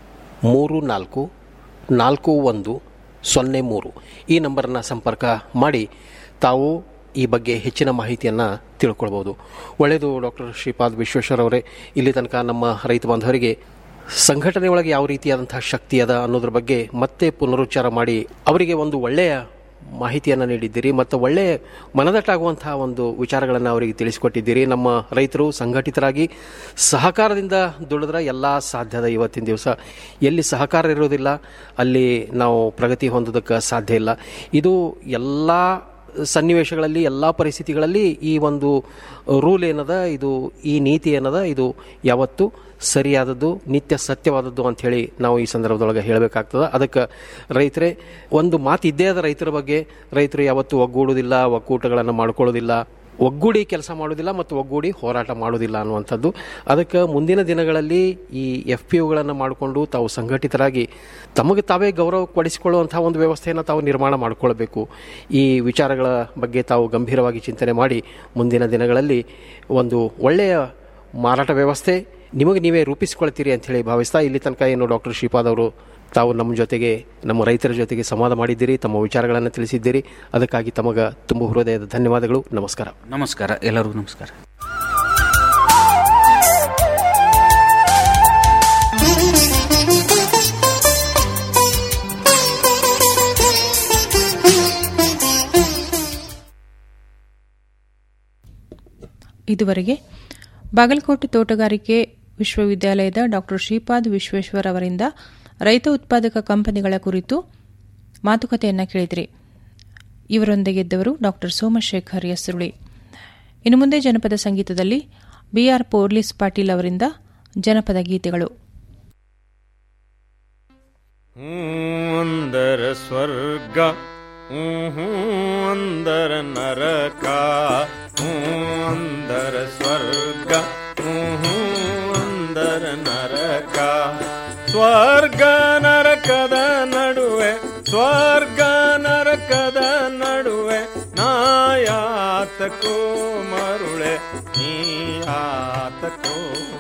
ಮೂರು ನಾಲ್ಕು ನಾಲ್ಕು ಒಂದು ಸೊನ್ನೆ ಮೂರು ಈ ನಂಬರನ್ನು ಸಂಪರ್ಕ ಮಾಡಿ ತಾವು ಈ ಬಗ್ಗೆ ಹೆಚ್ಚಿನ ಮಾಹಿತಿಯನ್ನು ತಿಳ್ಕೊಳ್ಬೋದು ಒಳ್ಳೆಯದು ಡಾಕ್ಟರ್ ಶ್ರೀಪಾದ್ ವಿಶ್ವೇಶ್ವರ್ ಅವರೇ ಇಲ್ಲಿ ತನಕ ನಮ್ಮ ರೈತ ಬಾಂಧವರಿಗೆ ಸಂಘಟನೆ ಒಳಗೆ ಯಾವ ರೀತಿಯಾದಂತಹ ಶಕ್ತಿ ಅದ ಅನ್ನೋದ್ರ ಬಗ್ಗೆ ಮತ್ತೆ ಪುನರುಚ್ಚಾರ ಮಾಡಿ ಅವರಿಗೆ ಒಂದು ಒಳ್ಳೆಯ ಮಾಹಿತಿಯನ್ನು ನೀಡಿದ್ದೀರಿ ಮತ್ತು ಒಳ್ಳೆಯ ಮನದಟ್ಟಾಗುವಂತಹ ಒಂದು ವಿಚಾರಗಳನ್ನು ಅವರಿಗೆ ತಿಳಿಸಿಕೊಟ್ಟಿದ್ದೀರಿ ನಮ್ಮ ರೈತರು ಸಂಘಟಿತರಾಗಿ ಸಹಕಾರದಿಂದ ದುಡಿದ್ರೆ ಎಲ್ಲ ಸಾಧ್ಯದ ಇವತ್ತಿನ ದಿವಸ ಎಲ್ಲಿ ಸಹಕಾರ ಇರೋದಿಲ್ಲ ಅಲ್ಲಿ ನಾವು ಪ್ರಗತಿ ಹೊಂದೋದಕ್ಕೆ ಸಾಧ್ಯ ಇಲ್ಲ ಇದು ಎಲ್ಲ ಸನ್ನಿವೇಶಗಳಲ್ಲಿ ಎಲ್ಲ ಪರಿಸ್ಥಿತಿಗಳಲ್ಲಿ ಈ ಒಂದು ರೂಲ್ ಏನದ ಇದು ಈ ನೀತಿ ಏನದ ಇದು ಯಾವತ್ತೂ ಸರಿಯಾದದ್ದು ನಿತ್ಯ ಸತ್ಯವಾದದ್ದು ಅಂತ ಹೇಳಿ ನಾವು ಈ ಸಂದರ್ಭದೊಳಗೆ ಹೇಳಬೇಕಾಗ್ತದೆ ಅದಕ್ಕೆ ರೈತರೇ ಒಂದು ಮಾತು ಇದ್ದೇ ಅದ ರೈತರ ಬಗ್ಗೆ ರೈತರು ಯಾವತ್ತೂ ಒಗ್ಗೂಡುವುದಿಲ್ಲ ಒಕ್ಕೂಟಗಳನ್ನು ಮಾಡ್ಕೊಳ್ಳೋದಿಲ್ಲ ಒಗ್ಗೂಡಿ ಕೆಲಸ ಮಾಡೋದಿಲ್ಲ ಮತ್ತು ಒಗ್ಗೂಡಿ ಹೋರಾಟ ಮಾಡೋದಿಲ್ಲ ಅನ್ನುವಂಥದ್ದು ಅದಕ್ಕೆ ಮುಂದಿನ ದಿನಗಳಲ್ಲಿ ಈ ಎಫ್ ಪಿ ಯುಗಳನ್ನು ಮಾಡಿಕೊಂಡು ತಾವು ಸಂಘಟಿತರಾಗಿ ತಮಗೆ ತಾವೇ ಗೌರವ ಪಡಿಸಿಕೊಳ್ಳುವಂಥ ಒಂದು ವ್ಯವಸ್ಥೆಯನ್ನು ತಾವು ನಿರ್ಮಾಣ ಮಾಡಿಕೊಳ್ಬೇಕು ಈ ವಿಚಾರಗಳ ಬಗ್ಗೆ ತಾವು ಗಂಭೀರವಾಗಿ ಚಿಂತನೆ ಮಾಡಿ ಮುಂದಿನ ದಿನಗಳಲ್ಲಿ ಒಂದು ಒಳ್ಳೆಯ ಮಾರಾಟ ವ್ಯವಸ್ಥೆ ನಿಮಗೆ ನೀವೇ ರೂಪಿಸಿಕೊಳ್ತೀರಿ ಅಂತ ಹೇಳಿ ಭಾವಿಸ್ತಾ ಇಲ್ಲಿ ತನಕ ಏನು ಡಾಕ್ಟರ್ ಶ್ರೀಪಾದ್ ಅವರು ತಾವು ನಮ್ಮ ಜೊತೆಗೆ ನಮ್ಮ ರೈತರ ಜೊತೆಗೆ ಸಂವಾದ ಮಾಡಿದ್ದೀರಿ ತಮ್ಮ ವಿಚಾರಗಳನ್ನು ತಿಳಿಸಿದ್ದೀರಿ ಅದಕ್ಕಾಗಿ ತಮಗ ತುಂಬ ಹೃದಯದ ಧನ್ಯವಾದಗಳು ನಮಸ್ಕಾರ ನಮಸ್ಕಾರ ಎಲ್ಲರಿಗೂ ನಮಸ್ಕಾರ ಇದುವರೆಗೆ ಬಾಗಲಕೋಟೆ ತೋಟಗಾರಿಕೆ ವಿಶ್ವವಿದ್ಯಾಲಯದ ಡಾಕ್ಟರ್ ಶ್ರೀಪಾದ್ ವಿಶ್ವೇಶ್ವರ್ ಅವರಿಂದ ರೈತ ಉತ್ಪಾದಕ ಕಂಪನಿಗಳ ಕುರಿತು ಮಾತುಕತೆಯನ್ನು ಕೇಳಿದ್ರಿ ಇವರೊಂದಿಗಿದ್ದವರು ಡಾಕ್ಟರ್ ಸೋಮಶೇಖರ್ ಯಸುರುಳಿ ಇನ್ನು ಮುಂದೆ ಜನಪದ ಸಂಗೀತದಲ್ಲಿ ಬಿಆರ್ ಪೋರ್ಲಿಸ್ ಪಾಟೀಲ್ ಅವರಿಂದ ಜನಪದ ಗೀತೆಗಳು ಅಂದರ ಸ್ವರ್ಗ ಹ್ಞೂ ಅಂದರ ನರಕ ಹ್ಞೂ ಅಂದರ ಸ್ವರ್ಗ ಹ್ಞೂ ಅಂದರ ನರಕ ಸ್ವರ್ಗ ನರಕದ ನಡುವೆ ಸ್ವರ್ಗ ನರಕದ ನಡುವೆ ನಾಯಾತಕೋ ಮರುಳೆ ನೀಯಾತಕೋ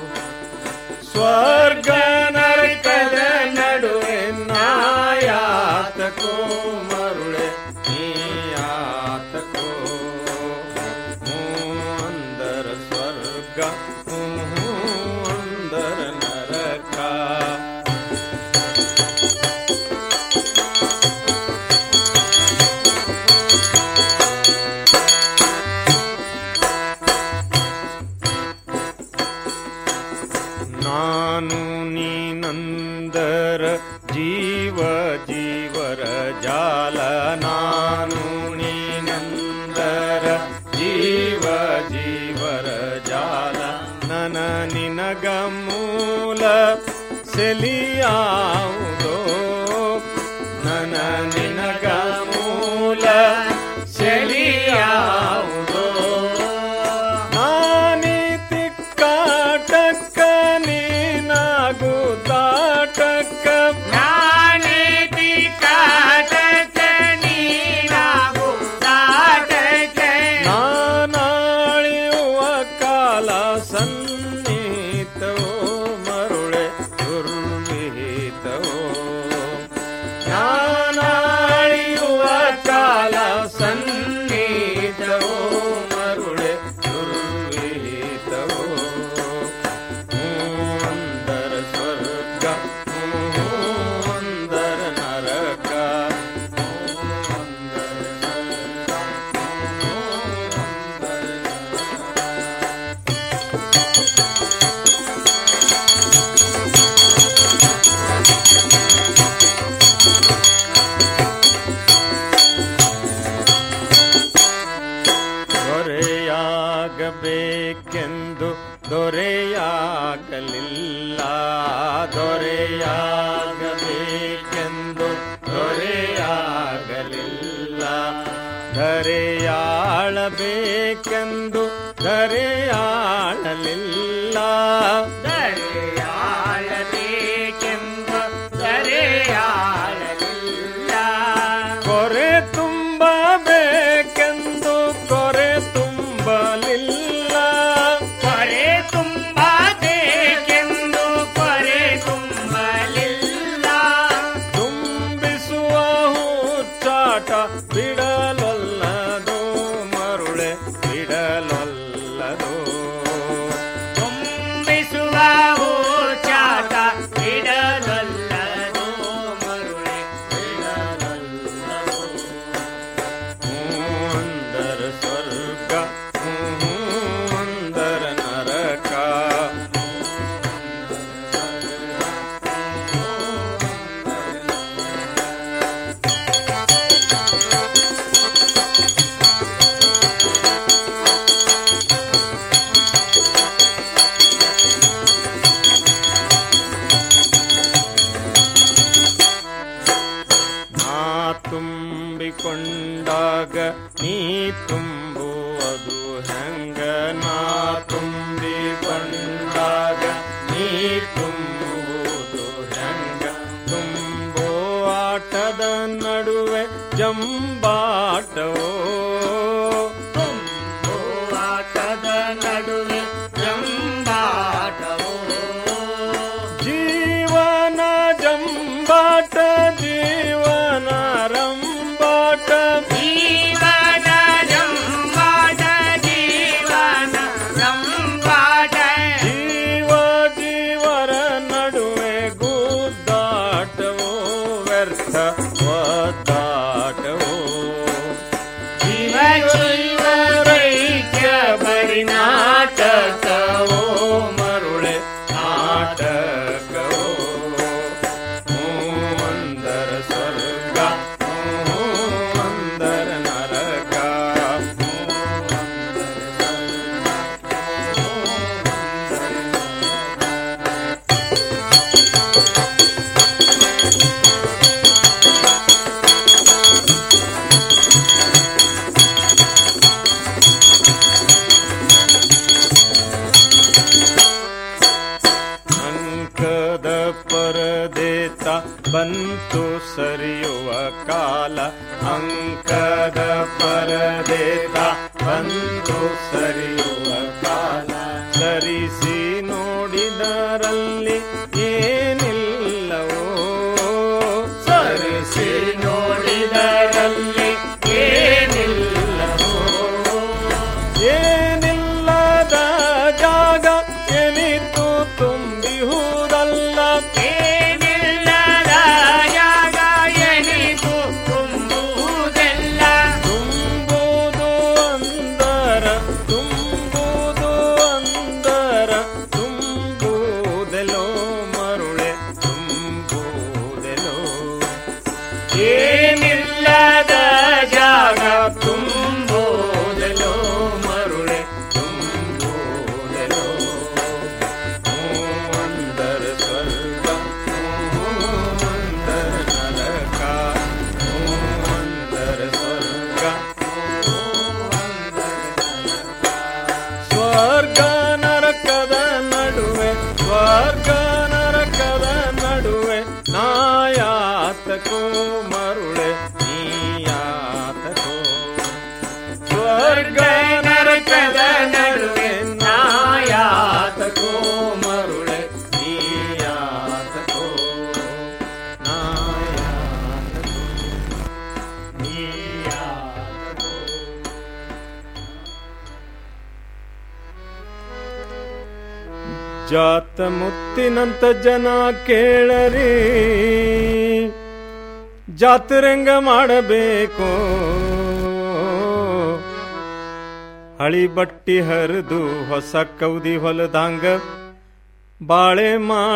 ಸ್ವರ್ಗ ನರಕದ ನಡುವೆ ನಾಯಾತಕೋ ಮರುಳೆ ನೀಯಾತಕೋ ಹ್ಞೂ ಅಂದರ ಸ್ವರ್ಗ ಹ್ಞೂ ಅಂದರ ನರಕ ನಾನು ನೀನಂದರ ಜೀವ ಜೀವರ ಜಾಲ ನಾನು ನೀನಂದರ ಜೀವ ಜೀವರ ಜಾಲ ನನ ನಿನಗ ಮೂಲ ಸೆಲಿಯಾವುದೋ ನನ ನಿನಗ ಮೂಲ ಸೆಲಿಯಾವುದೋ ನಾನೀತಿ ಕಾಟಕ್ಕ ನೀನಾಗು ತಾಟಕ್ಕ ನಾನೀತಿ ಕಾಟಕ್ಕ ನೀನಾಗು ತಾಟಕ್ಕ ನಾನಾಳಿಯುವ ಕಾಲ ಸನ್ನಿಹಿತವೋ ದೊರೆಯಾಗಬೇಕೆಂದು ದೊರೆಯಾಗಲಿಲ್ಲ ದೊರೆಯಾಗಬೇಕೆಂದು ದೊರೆಯಾಗಲಿಲ್ಲ ಧರೆಯಾಳಬೇಕೆಂದು ಧರೆಯಾಳಲಿಲ್ಲ ಧರೆಯಾಳಬೇಕೆಂದು ಧರೆಯಾಳಲಿಲ್ಲ ಕೊರೆ ತುಂಬಬೇಕೆಂದು ಕೊರೆ ತುಂಬಲಿಲ್ಲ ಕೊರೆ ತುಂಬಬೇಕೆಂದು ಕೊರೆ ತುಂಬಲಿಲ್ಲ ತುಂಬಿಸುವ ಹುಚ್ಚಾಟ ಬಿಡಲೊಲ್ಲದು ಮರುಳೆ ಬಿಡಲೊಲ್ಲದು ತುಂಬಿಸುವ ಹುಚ್ಚಾಟ ಬಿಡಲೊಲ್ಲದು ಮರುಳೆ ಬಿಡಲೊಲ್ಲದು ಅಂದರ ಸ್ವರ್ಗ ಅಂದರ ನರಕ ನಾ ತುಂಬಿಕೊಂಡಾಗ ನೀ ತುಂಬುವುದು ಹೆಂಗ ನಾ ತುಂಬಿಕೊಂಡಾಗ ನೀ ತುಂಬುವುದು ಹೆಂಗ ತುಂಬೋ ಆಟದ ನಡುವೆ ಜಂಬಾಟವೋ ತುಂಬೋ ಆಟದ ನಡುವೆ ಜಂಬಾಟವೋ ಜೀವನ ಜಂಬಾಟ ಜೀವನ ರಂಬಾಟ ಜೀವನ ಜಂಬಾಟ ಜೀವನ ರಂಬಾಟ ಜೀವ ಜೀವರ ನಡುವೆ ಗುದ್ದಾಟವೋ ವ್ಯರ್ಥ ಒದ್ದಾಟವೋ ಜೀವ ಜೀವರೈಕ್ಯ ಬರಿ ನಾಟಕವೋ ಮರುಳೆ ನಾಟಕವೋ ಅಂದರ ಸ್ವರ್ಗ ಅಂದರ ನರಕ ಅಂಕದ ಪರದೇತ ಬಂತು ಸರಿಯುವ ಕಾಲ ಅಂಕದ ಪರದೇತ ಬಂತು ಸರಿಯುವ ಕಾಲ ಸರಿಸಿ ನೋಡಿದರಲ್ಲಿ ಏನಿಲ್ಲವೋ ಸರಿಸಿ ನೋಡಿದರಲ್ಲಿ ಏನಿಲ್ಲವೋ ಏನಿಲ್ಲದ ಜಾಗ ಎನಿತು ತುಂಬಿಹುದಲ್ಲ ಏನಿಲ್ಲದ ಜಾಗ ಎನಿತು ತುಂಬುವುದೆಲ್ಲ ತುಂಬುವುದು ಅಂದರ ತುಂಬುವುದು ಅಂದರ ತುಂಬುವುದೆಲೋ ಮರುಳೆ ತುಂಬುವುದೆಲೋ ಏನಿಲ್ಲದ ಜಾಗ ತುಂಬುವುದೆಲೋ ಮರುಳೆ ತುಂಬುವುದೆಲೋ ಅಂದರ ಸ್ವರ್ಗ ಅಂದರ ನರಕ ಅಂದರ ಸ್ವರ್ಗ ಸ್ವರ್ಗ ನರಕದ ನಡುವೆ ಸ್ವರ್ಗ ನರಕದ ನಡುವೆ ನಾಯಾತಕೋ ಮರುಳೆ ನೀಯಾತಕೋ ಸ್ವರ್ಗ ನರಕದ ನಡುವೆ ನಾಯಾತಕೋ ಮರುಳೆ ನೀಯಾತಕೋ ನಾಯಾತಕೋ ನೀಯಾತಕೋ ಜಾತ ಮುತ್ತಿನಂತ ಜನ ಕೇಳರಿ ಜಾತ್ರೆಂಗ ಮಾಡಬೇಕು ಹಳಿ ಬಟ್ಟಿ ಹರಿದು ಹೊಸ ಕೌದಿ ಹೊಲದಂಗ ಬಾಳೆ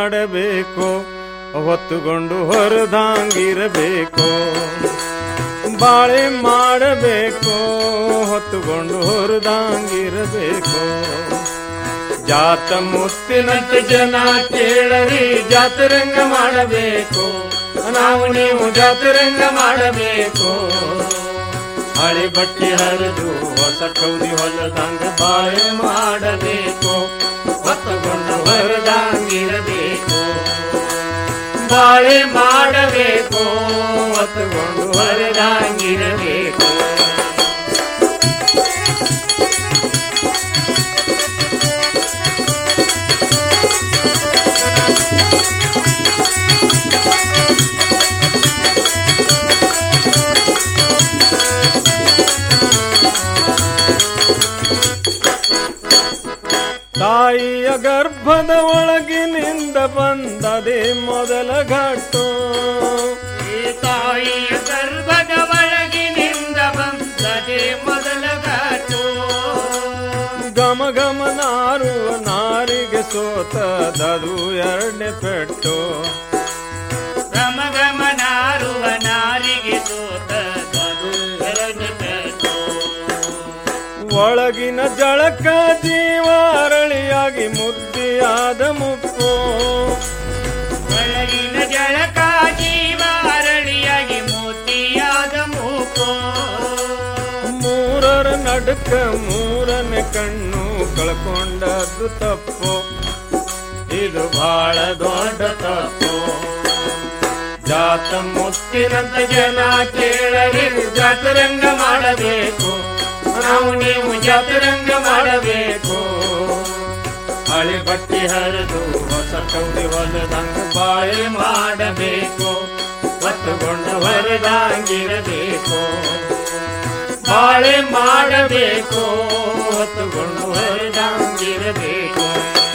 ಮಾಡಬೇಕು ಹೊತ್ತುಕೊಂಡು ಹೊರದಂಗಿರಬೇಕು ಬಾಳೆ ಮಾಡಬೇಕು ಹೊತ್ತುಕೊಂಡು ಹೊರದಂಗಿರಬೇಕು ಜಾತ ಮುತ್ತಿನಂತ ಜನ ಕೇಳರಿ ಜಾತರಂಗ ಮಾಡಬೇಕು ನಾವು ನೀವು ಜಾತರಂಗ ಮಾಡಬೇಕು ಹಳೆ ಬಟ್ಟೆ ಹರಿದು ಹೊಸ ಕೌದಿ ಹೊಲದಂಗ ಬಾಳೆ ಮಾಡಬೇಕು ಹೊತ್ತುಕೊಂಡು ಹೊರದಂಗಿರಬೇಕು ಬಾಳೆ ಮಾಡಬೇಕು ಹೊತ್ತುಕೊಂಡು ಹೊರದಂಗಿರಬೇಕು ತಾಯಿಯ ಗರ್ಭದ ಒಳಗಿನಿಂದ ಬಂದದೆ ಮೊದಲ ಘಟ್ಟು ತಾಯಿಯ ಗರ್ಭದ ಒಳಗಿನಿಂದ ಬಂದದೆ ಮೊದಲ ಘಾಟು ಗಮ ಗಮ ನಾರುವ ನಾರಿಗೆ ಸೋತದದು ಎರಡನೇ ಪೆಟ್ಟು ಗಮ ಗಮ ನಾರುವ ನಾರಿಗೆ ಸೋತದು ಎರಡು ಪೆಟ್ಟು ಒಳಗಿನ ಜಳಕ ಜೀವ ಅರಳಿಯಾಗಿ ಮುದ್ದಿಯಾದ ಮುಪ್ಪು ಒಳಗಿನ ಜಳಕ ಜೀವ ಅರಳಿಯಾಗಿ ಮೋತಿಯಾದ ಮೂಕು ಮೂರರ ನಡುಕ ಮೂರನೇ ಕಣ್ಣು ಕಳ್ಕೊಂಡದ್ದು ತಪ್ಪು ಇದು ಬಹಳ ದೊಡ್ಡ ತಪ್ಪು ಜಾತ ಮುತ್ತಿನಂತ ಜನ ಕೇಳರಿ ಜಾತರಂಗ ಮಾಡಬೇಕು ನಾವು ನೀವು ಜಾತರಂಗ ಮಾಡಬೇಕು ಹಳೆ ಬಟ್ಟೆ ಹರಿದು ಹೊಸ ಕೌದಿ ಹೊಲದಂಗ ಬಾಳೆ ಮಾಡಬೇಕು ಹೊತ್ತುಕೊಂಡು ಹೊರದಂಗಿರಬೇಕು ಬಾಳೆ ಮಾಡಬೇಕು ಹೊತ್ತುಕೊಂಡು ಹೊರದಂಗಿರಬೇಕು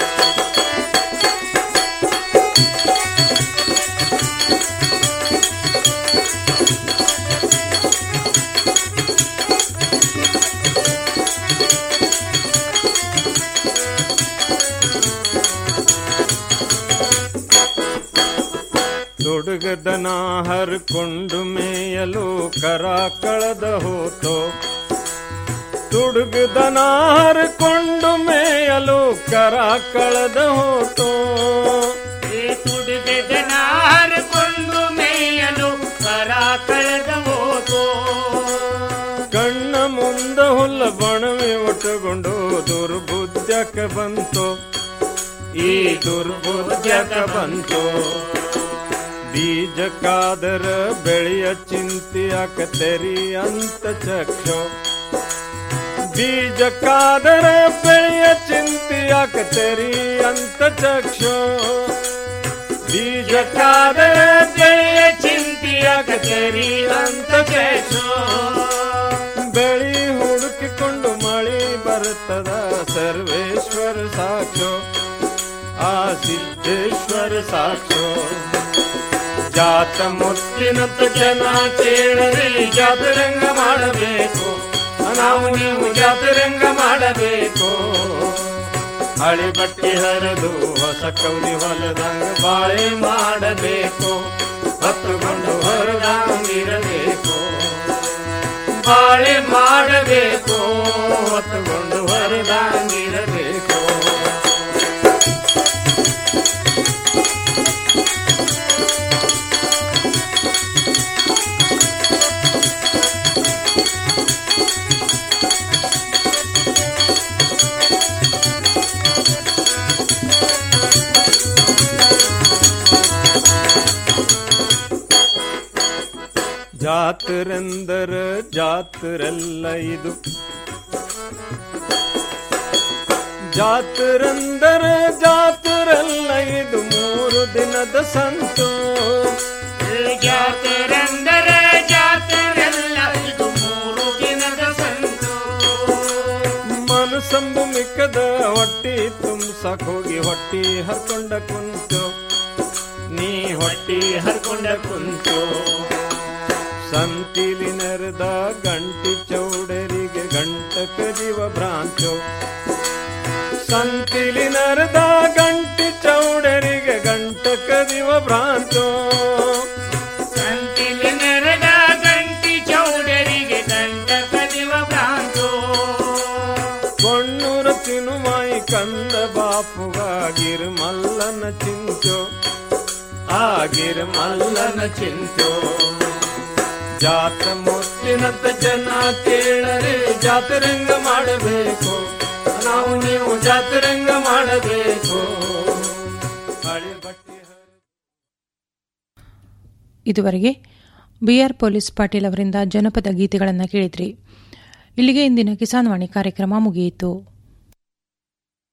ದುಡುಗದನ ಹರ್ಕೊಂಡು ಮೇಯಲು ಕರ ಕಳೆದ ಹೋತೋ ತುಡುಗದನ ಹರ್ಕೊಂಡು ಮೇಯಲು ಕರ ಕಳೆದ ಹೋತೋ ತುಡಿದ ನಾರಕೊಂಡು ಮೇಯಲು ಕರ ಕಳೆದ ಹೋತು ಕಣ್ಣ ಮುಂದ ಹುಲ್ಲ ಬಣವೆ ಒಟ್ಟುಕೊಂಡು ದುರ್ಬುದ್ಧಕ್ಕೆ ಬಂತು ಈ ದುರ್ಬುದ್ಧಕ್ಕೆ ಬಂತು ಬೀಜ ಕಾದರ ಬೆಳೆಯ ಚಿಂತೆಯಾಕ ತೆರಿ ಅಂತ ಚಕ್ಷು ಬೀಜ ಕಾದರ ಬೆಳೆಯ ಚಿಂತೆಯಾಕ ತೆರಿ ಅಂತ ಚಕ್ಷು ಬೀಜ ಕಾದರ ಬೆಳೆಯ ಚಿಂತೆಯಾಕ ತೆರಿ ಅಂತ ಚಕ್ಷು ಬೆಳಿ ಹುಡುಕಿಕೊಂಡು ಮಳಿ ಬರುತ್ತದ ಸರ್ವೇಶ್ವರ ಸಾಕ್ಷು ಆ ಸಿದ್ದೇಶ್ವರ ಸಾಕ್ಷು ಜಾತ ಮುತ್ತಿನಂತ ಜನ ಕೇಳದೆ ಜಾತರಂಗ ಮಾಡಬೇಕು ನಾವು ನೀವು ಜಾತರಂಗ ಮಾಡಬೇಕು ಹಳೆ ಬಟ್ಟೆ ಹರಿದು ಹೊಸ ಕೌದಿ ಹೊಲದಂಗ ಬಾಳೆ ಮಾಡಬೇಕು ಹೊತ್ತುಕೊಂಡು ಹೊರದಂಗಿರಬೇಕು ಬಾಳೆ ಮಾಡಬೇಕು ಹೊತ್ತುಕೊಂಡು ಹೊರದಂಗಿರಬೇಕು ಜಾತರೆಂದರ ಜಾತರೆಲ್ಲ ಇದು ಜಾತರೆಂದರ ಜಾತರೆಲ್ಲ ಇದು ಮೂರು ದಿನದ ಸಂತು ಜಾತರೆಂದರ ಜಾತರೆಲ್ಲ ಇದು ಮೂರು ದಿನದ ಸಂತು ಮನಸ್ಸಂಬು ಮಿಕ್ಕದ ಹೊಟ್ಟಿ ತುಂಬಸಕ್ ಹೋಗಿ ಹೊಟ್ಟಿ ಹರ್ಕೊಂಡ ಕುಂತು ನೀ ಹೊಟ್ಟಿ ಹರ್ಕೊಂಡ ಕುಂತು ಸಂತಿಲಿ ನೆರೆದ ಗಂಟಿ ಚೌಡರಿಗೆ ಗಂಟಕ ಜೀವ ಭ್ರಾಂಚು ಸಂತಿಲಿ ನೆರೆದ ಗಂಟಿ ಚೌಡರಿಗೆ ಗಂಟಕ ಜೀವ ಭ್ರಾಂಚು ಸಂತಿಲಿ ನೆರೆದ ಗಂಟಿ ಚೌಡ ಗಿರ್ಮಲ್ಲನ ಚಿಂಚೋ ಆ ಗಿರ್ಮಲ್ಲನ ಚಿಂಚೋ ಜಾತ ಮುತ್ತಿನಂತ ಜನ ಕೇಳರೆ ಜಾತರಂಗ ಮಾಡಬೇಕು ನಾವು ನೀವು ಜಾತರಂಗ ಮಾಡಬೇಕು ಹಳೆ ಬಟ್ಟೆ ಇದುವರೆಗೆ ಬಿಆರ್ ಪೊಲೀಸ್ ಪಾಟೀಲ್ ಅವರಿಂದ ಜನಪದ ಗೀತೆಗಳನ್ನು ಕೇಳಿದ್ರಿ ಇಲ್ಲಿಗೆ ಇಂದಿನ ಕಿಸಾನ್ ವಾಣಿ ಕಾರ್ಯಕ್ರಮ ಮುಗಿಯಿತು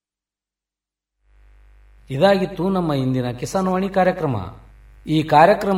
ಇದಾಗಿತ್ತು ನಮ್ಮ ಇಂದಿನ ಕಿಸಾನ್ ವಾಣಿ ಕಾರ್ಯಕ್ರಮ ಈ ಕಾರ್ಯಕ್ರಮ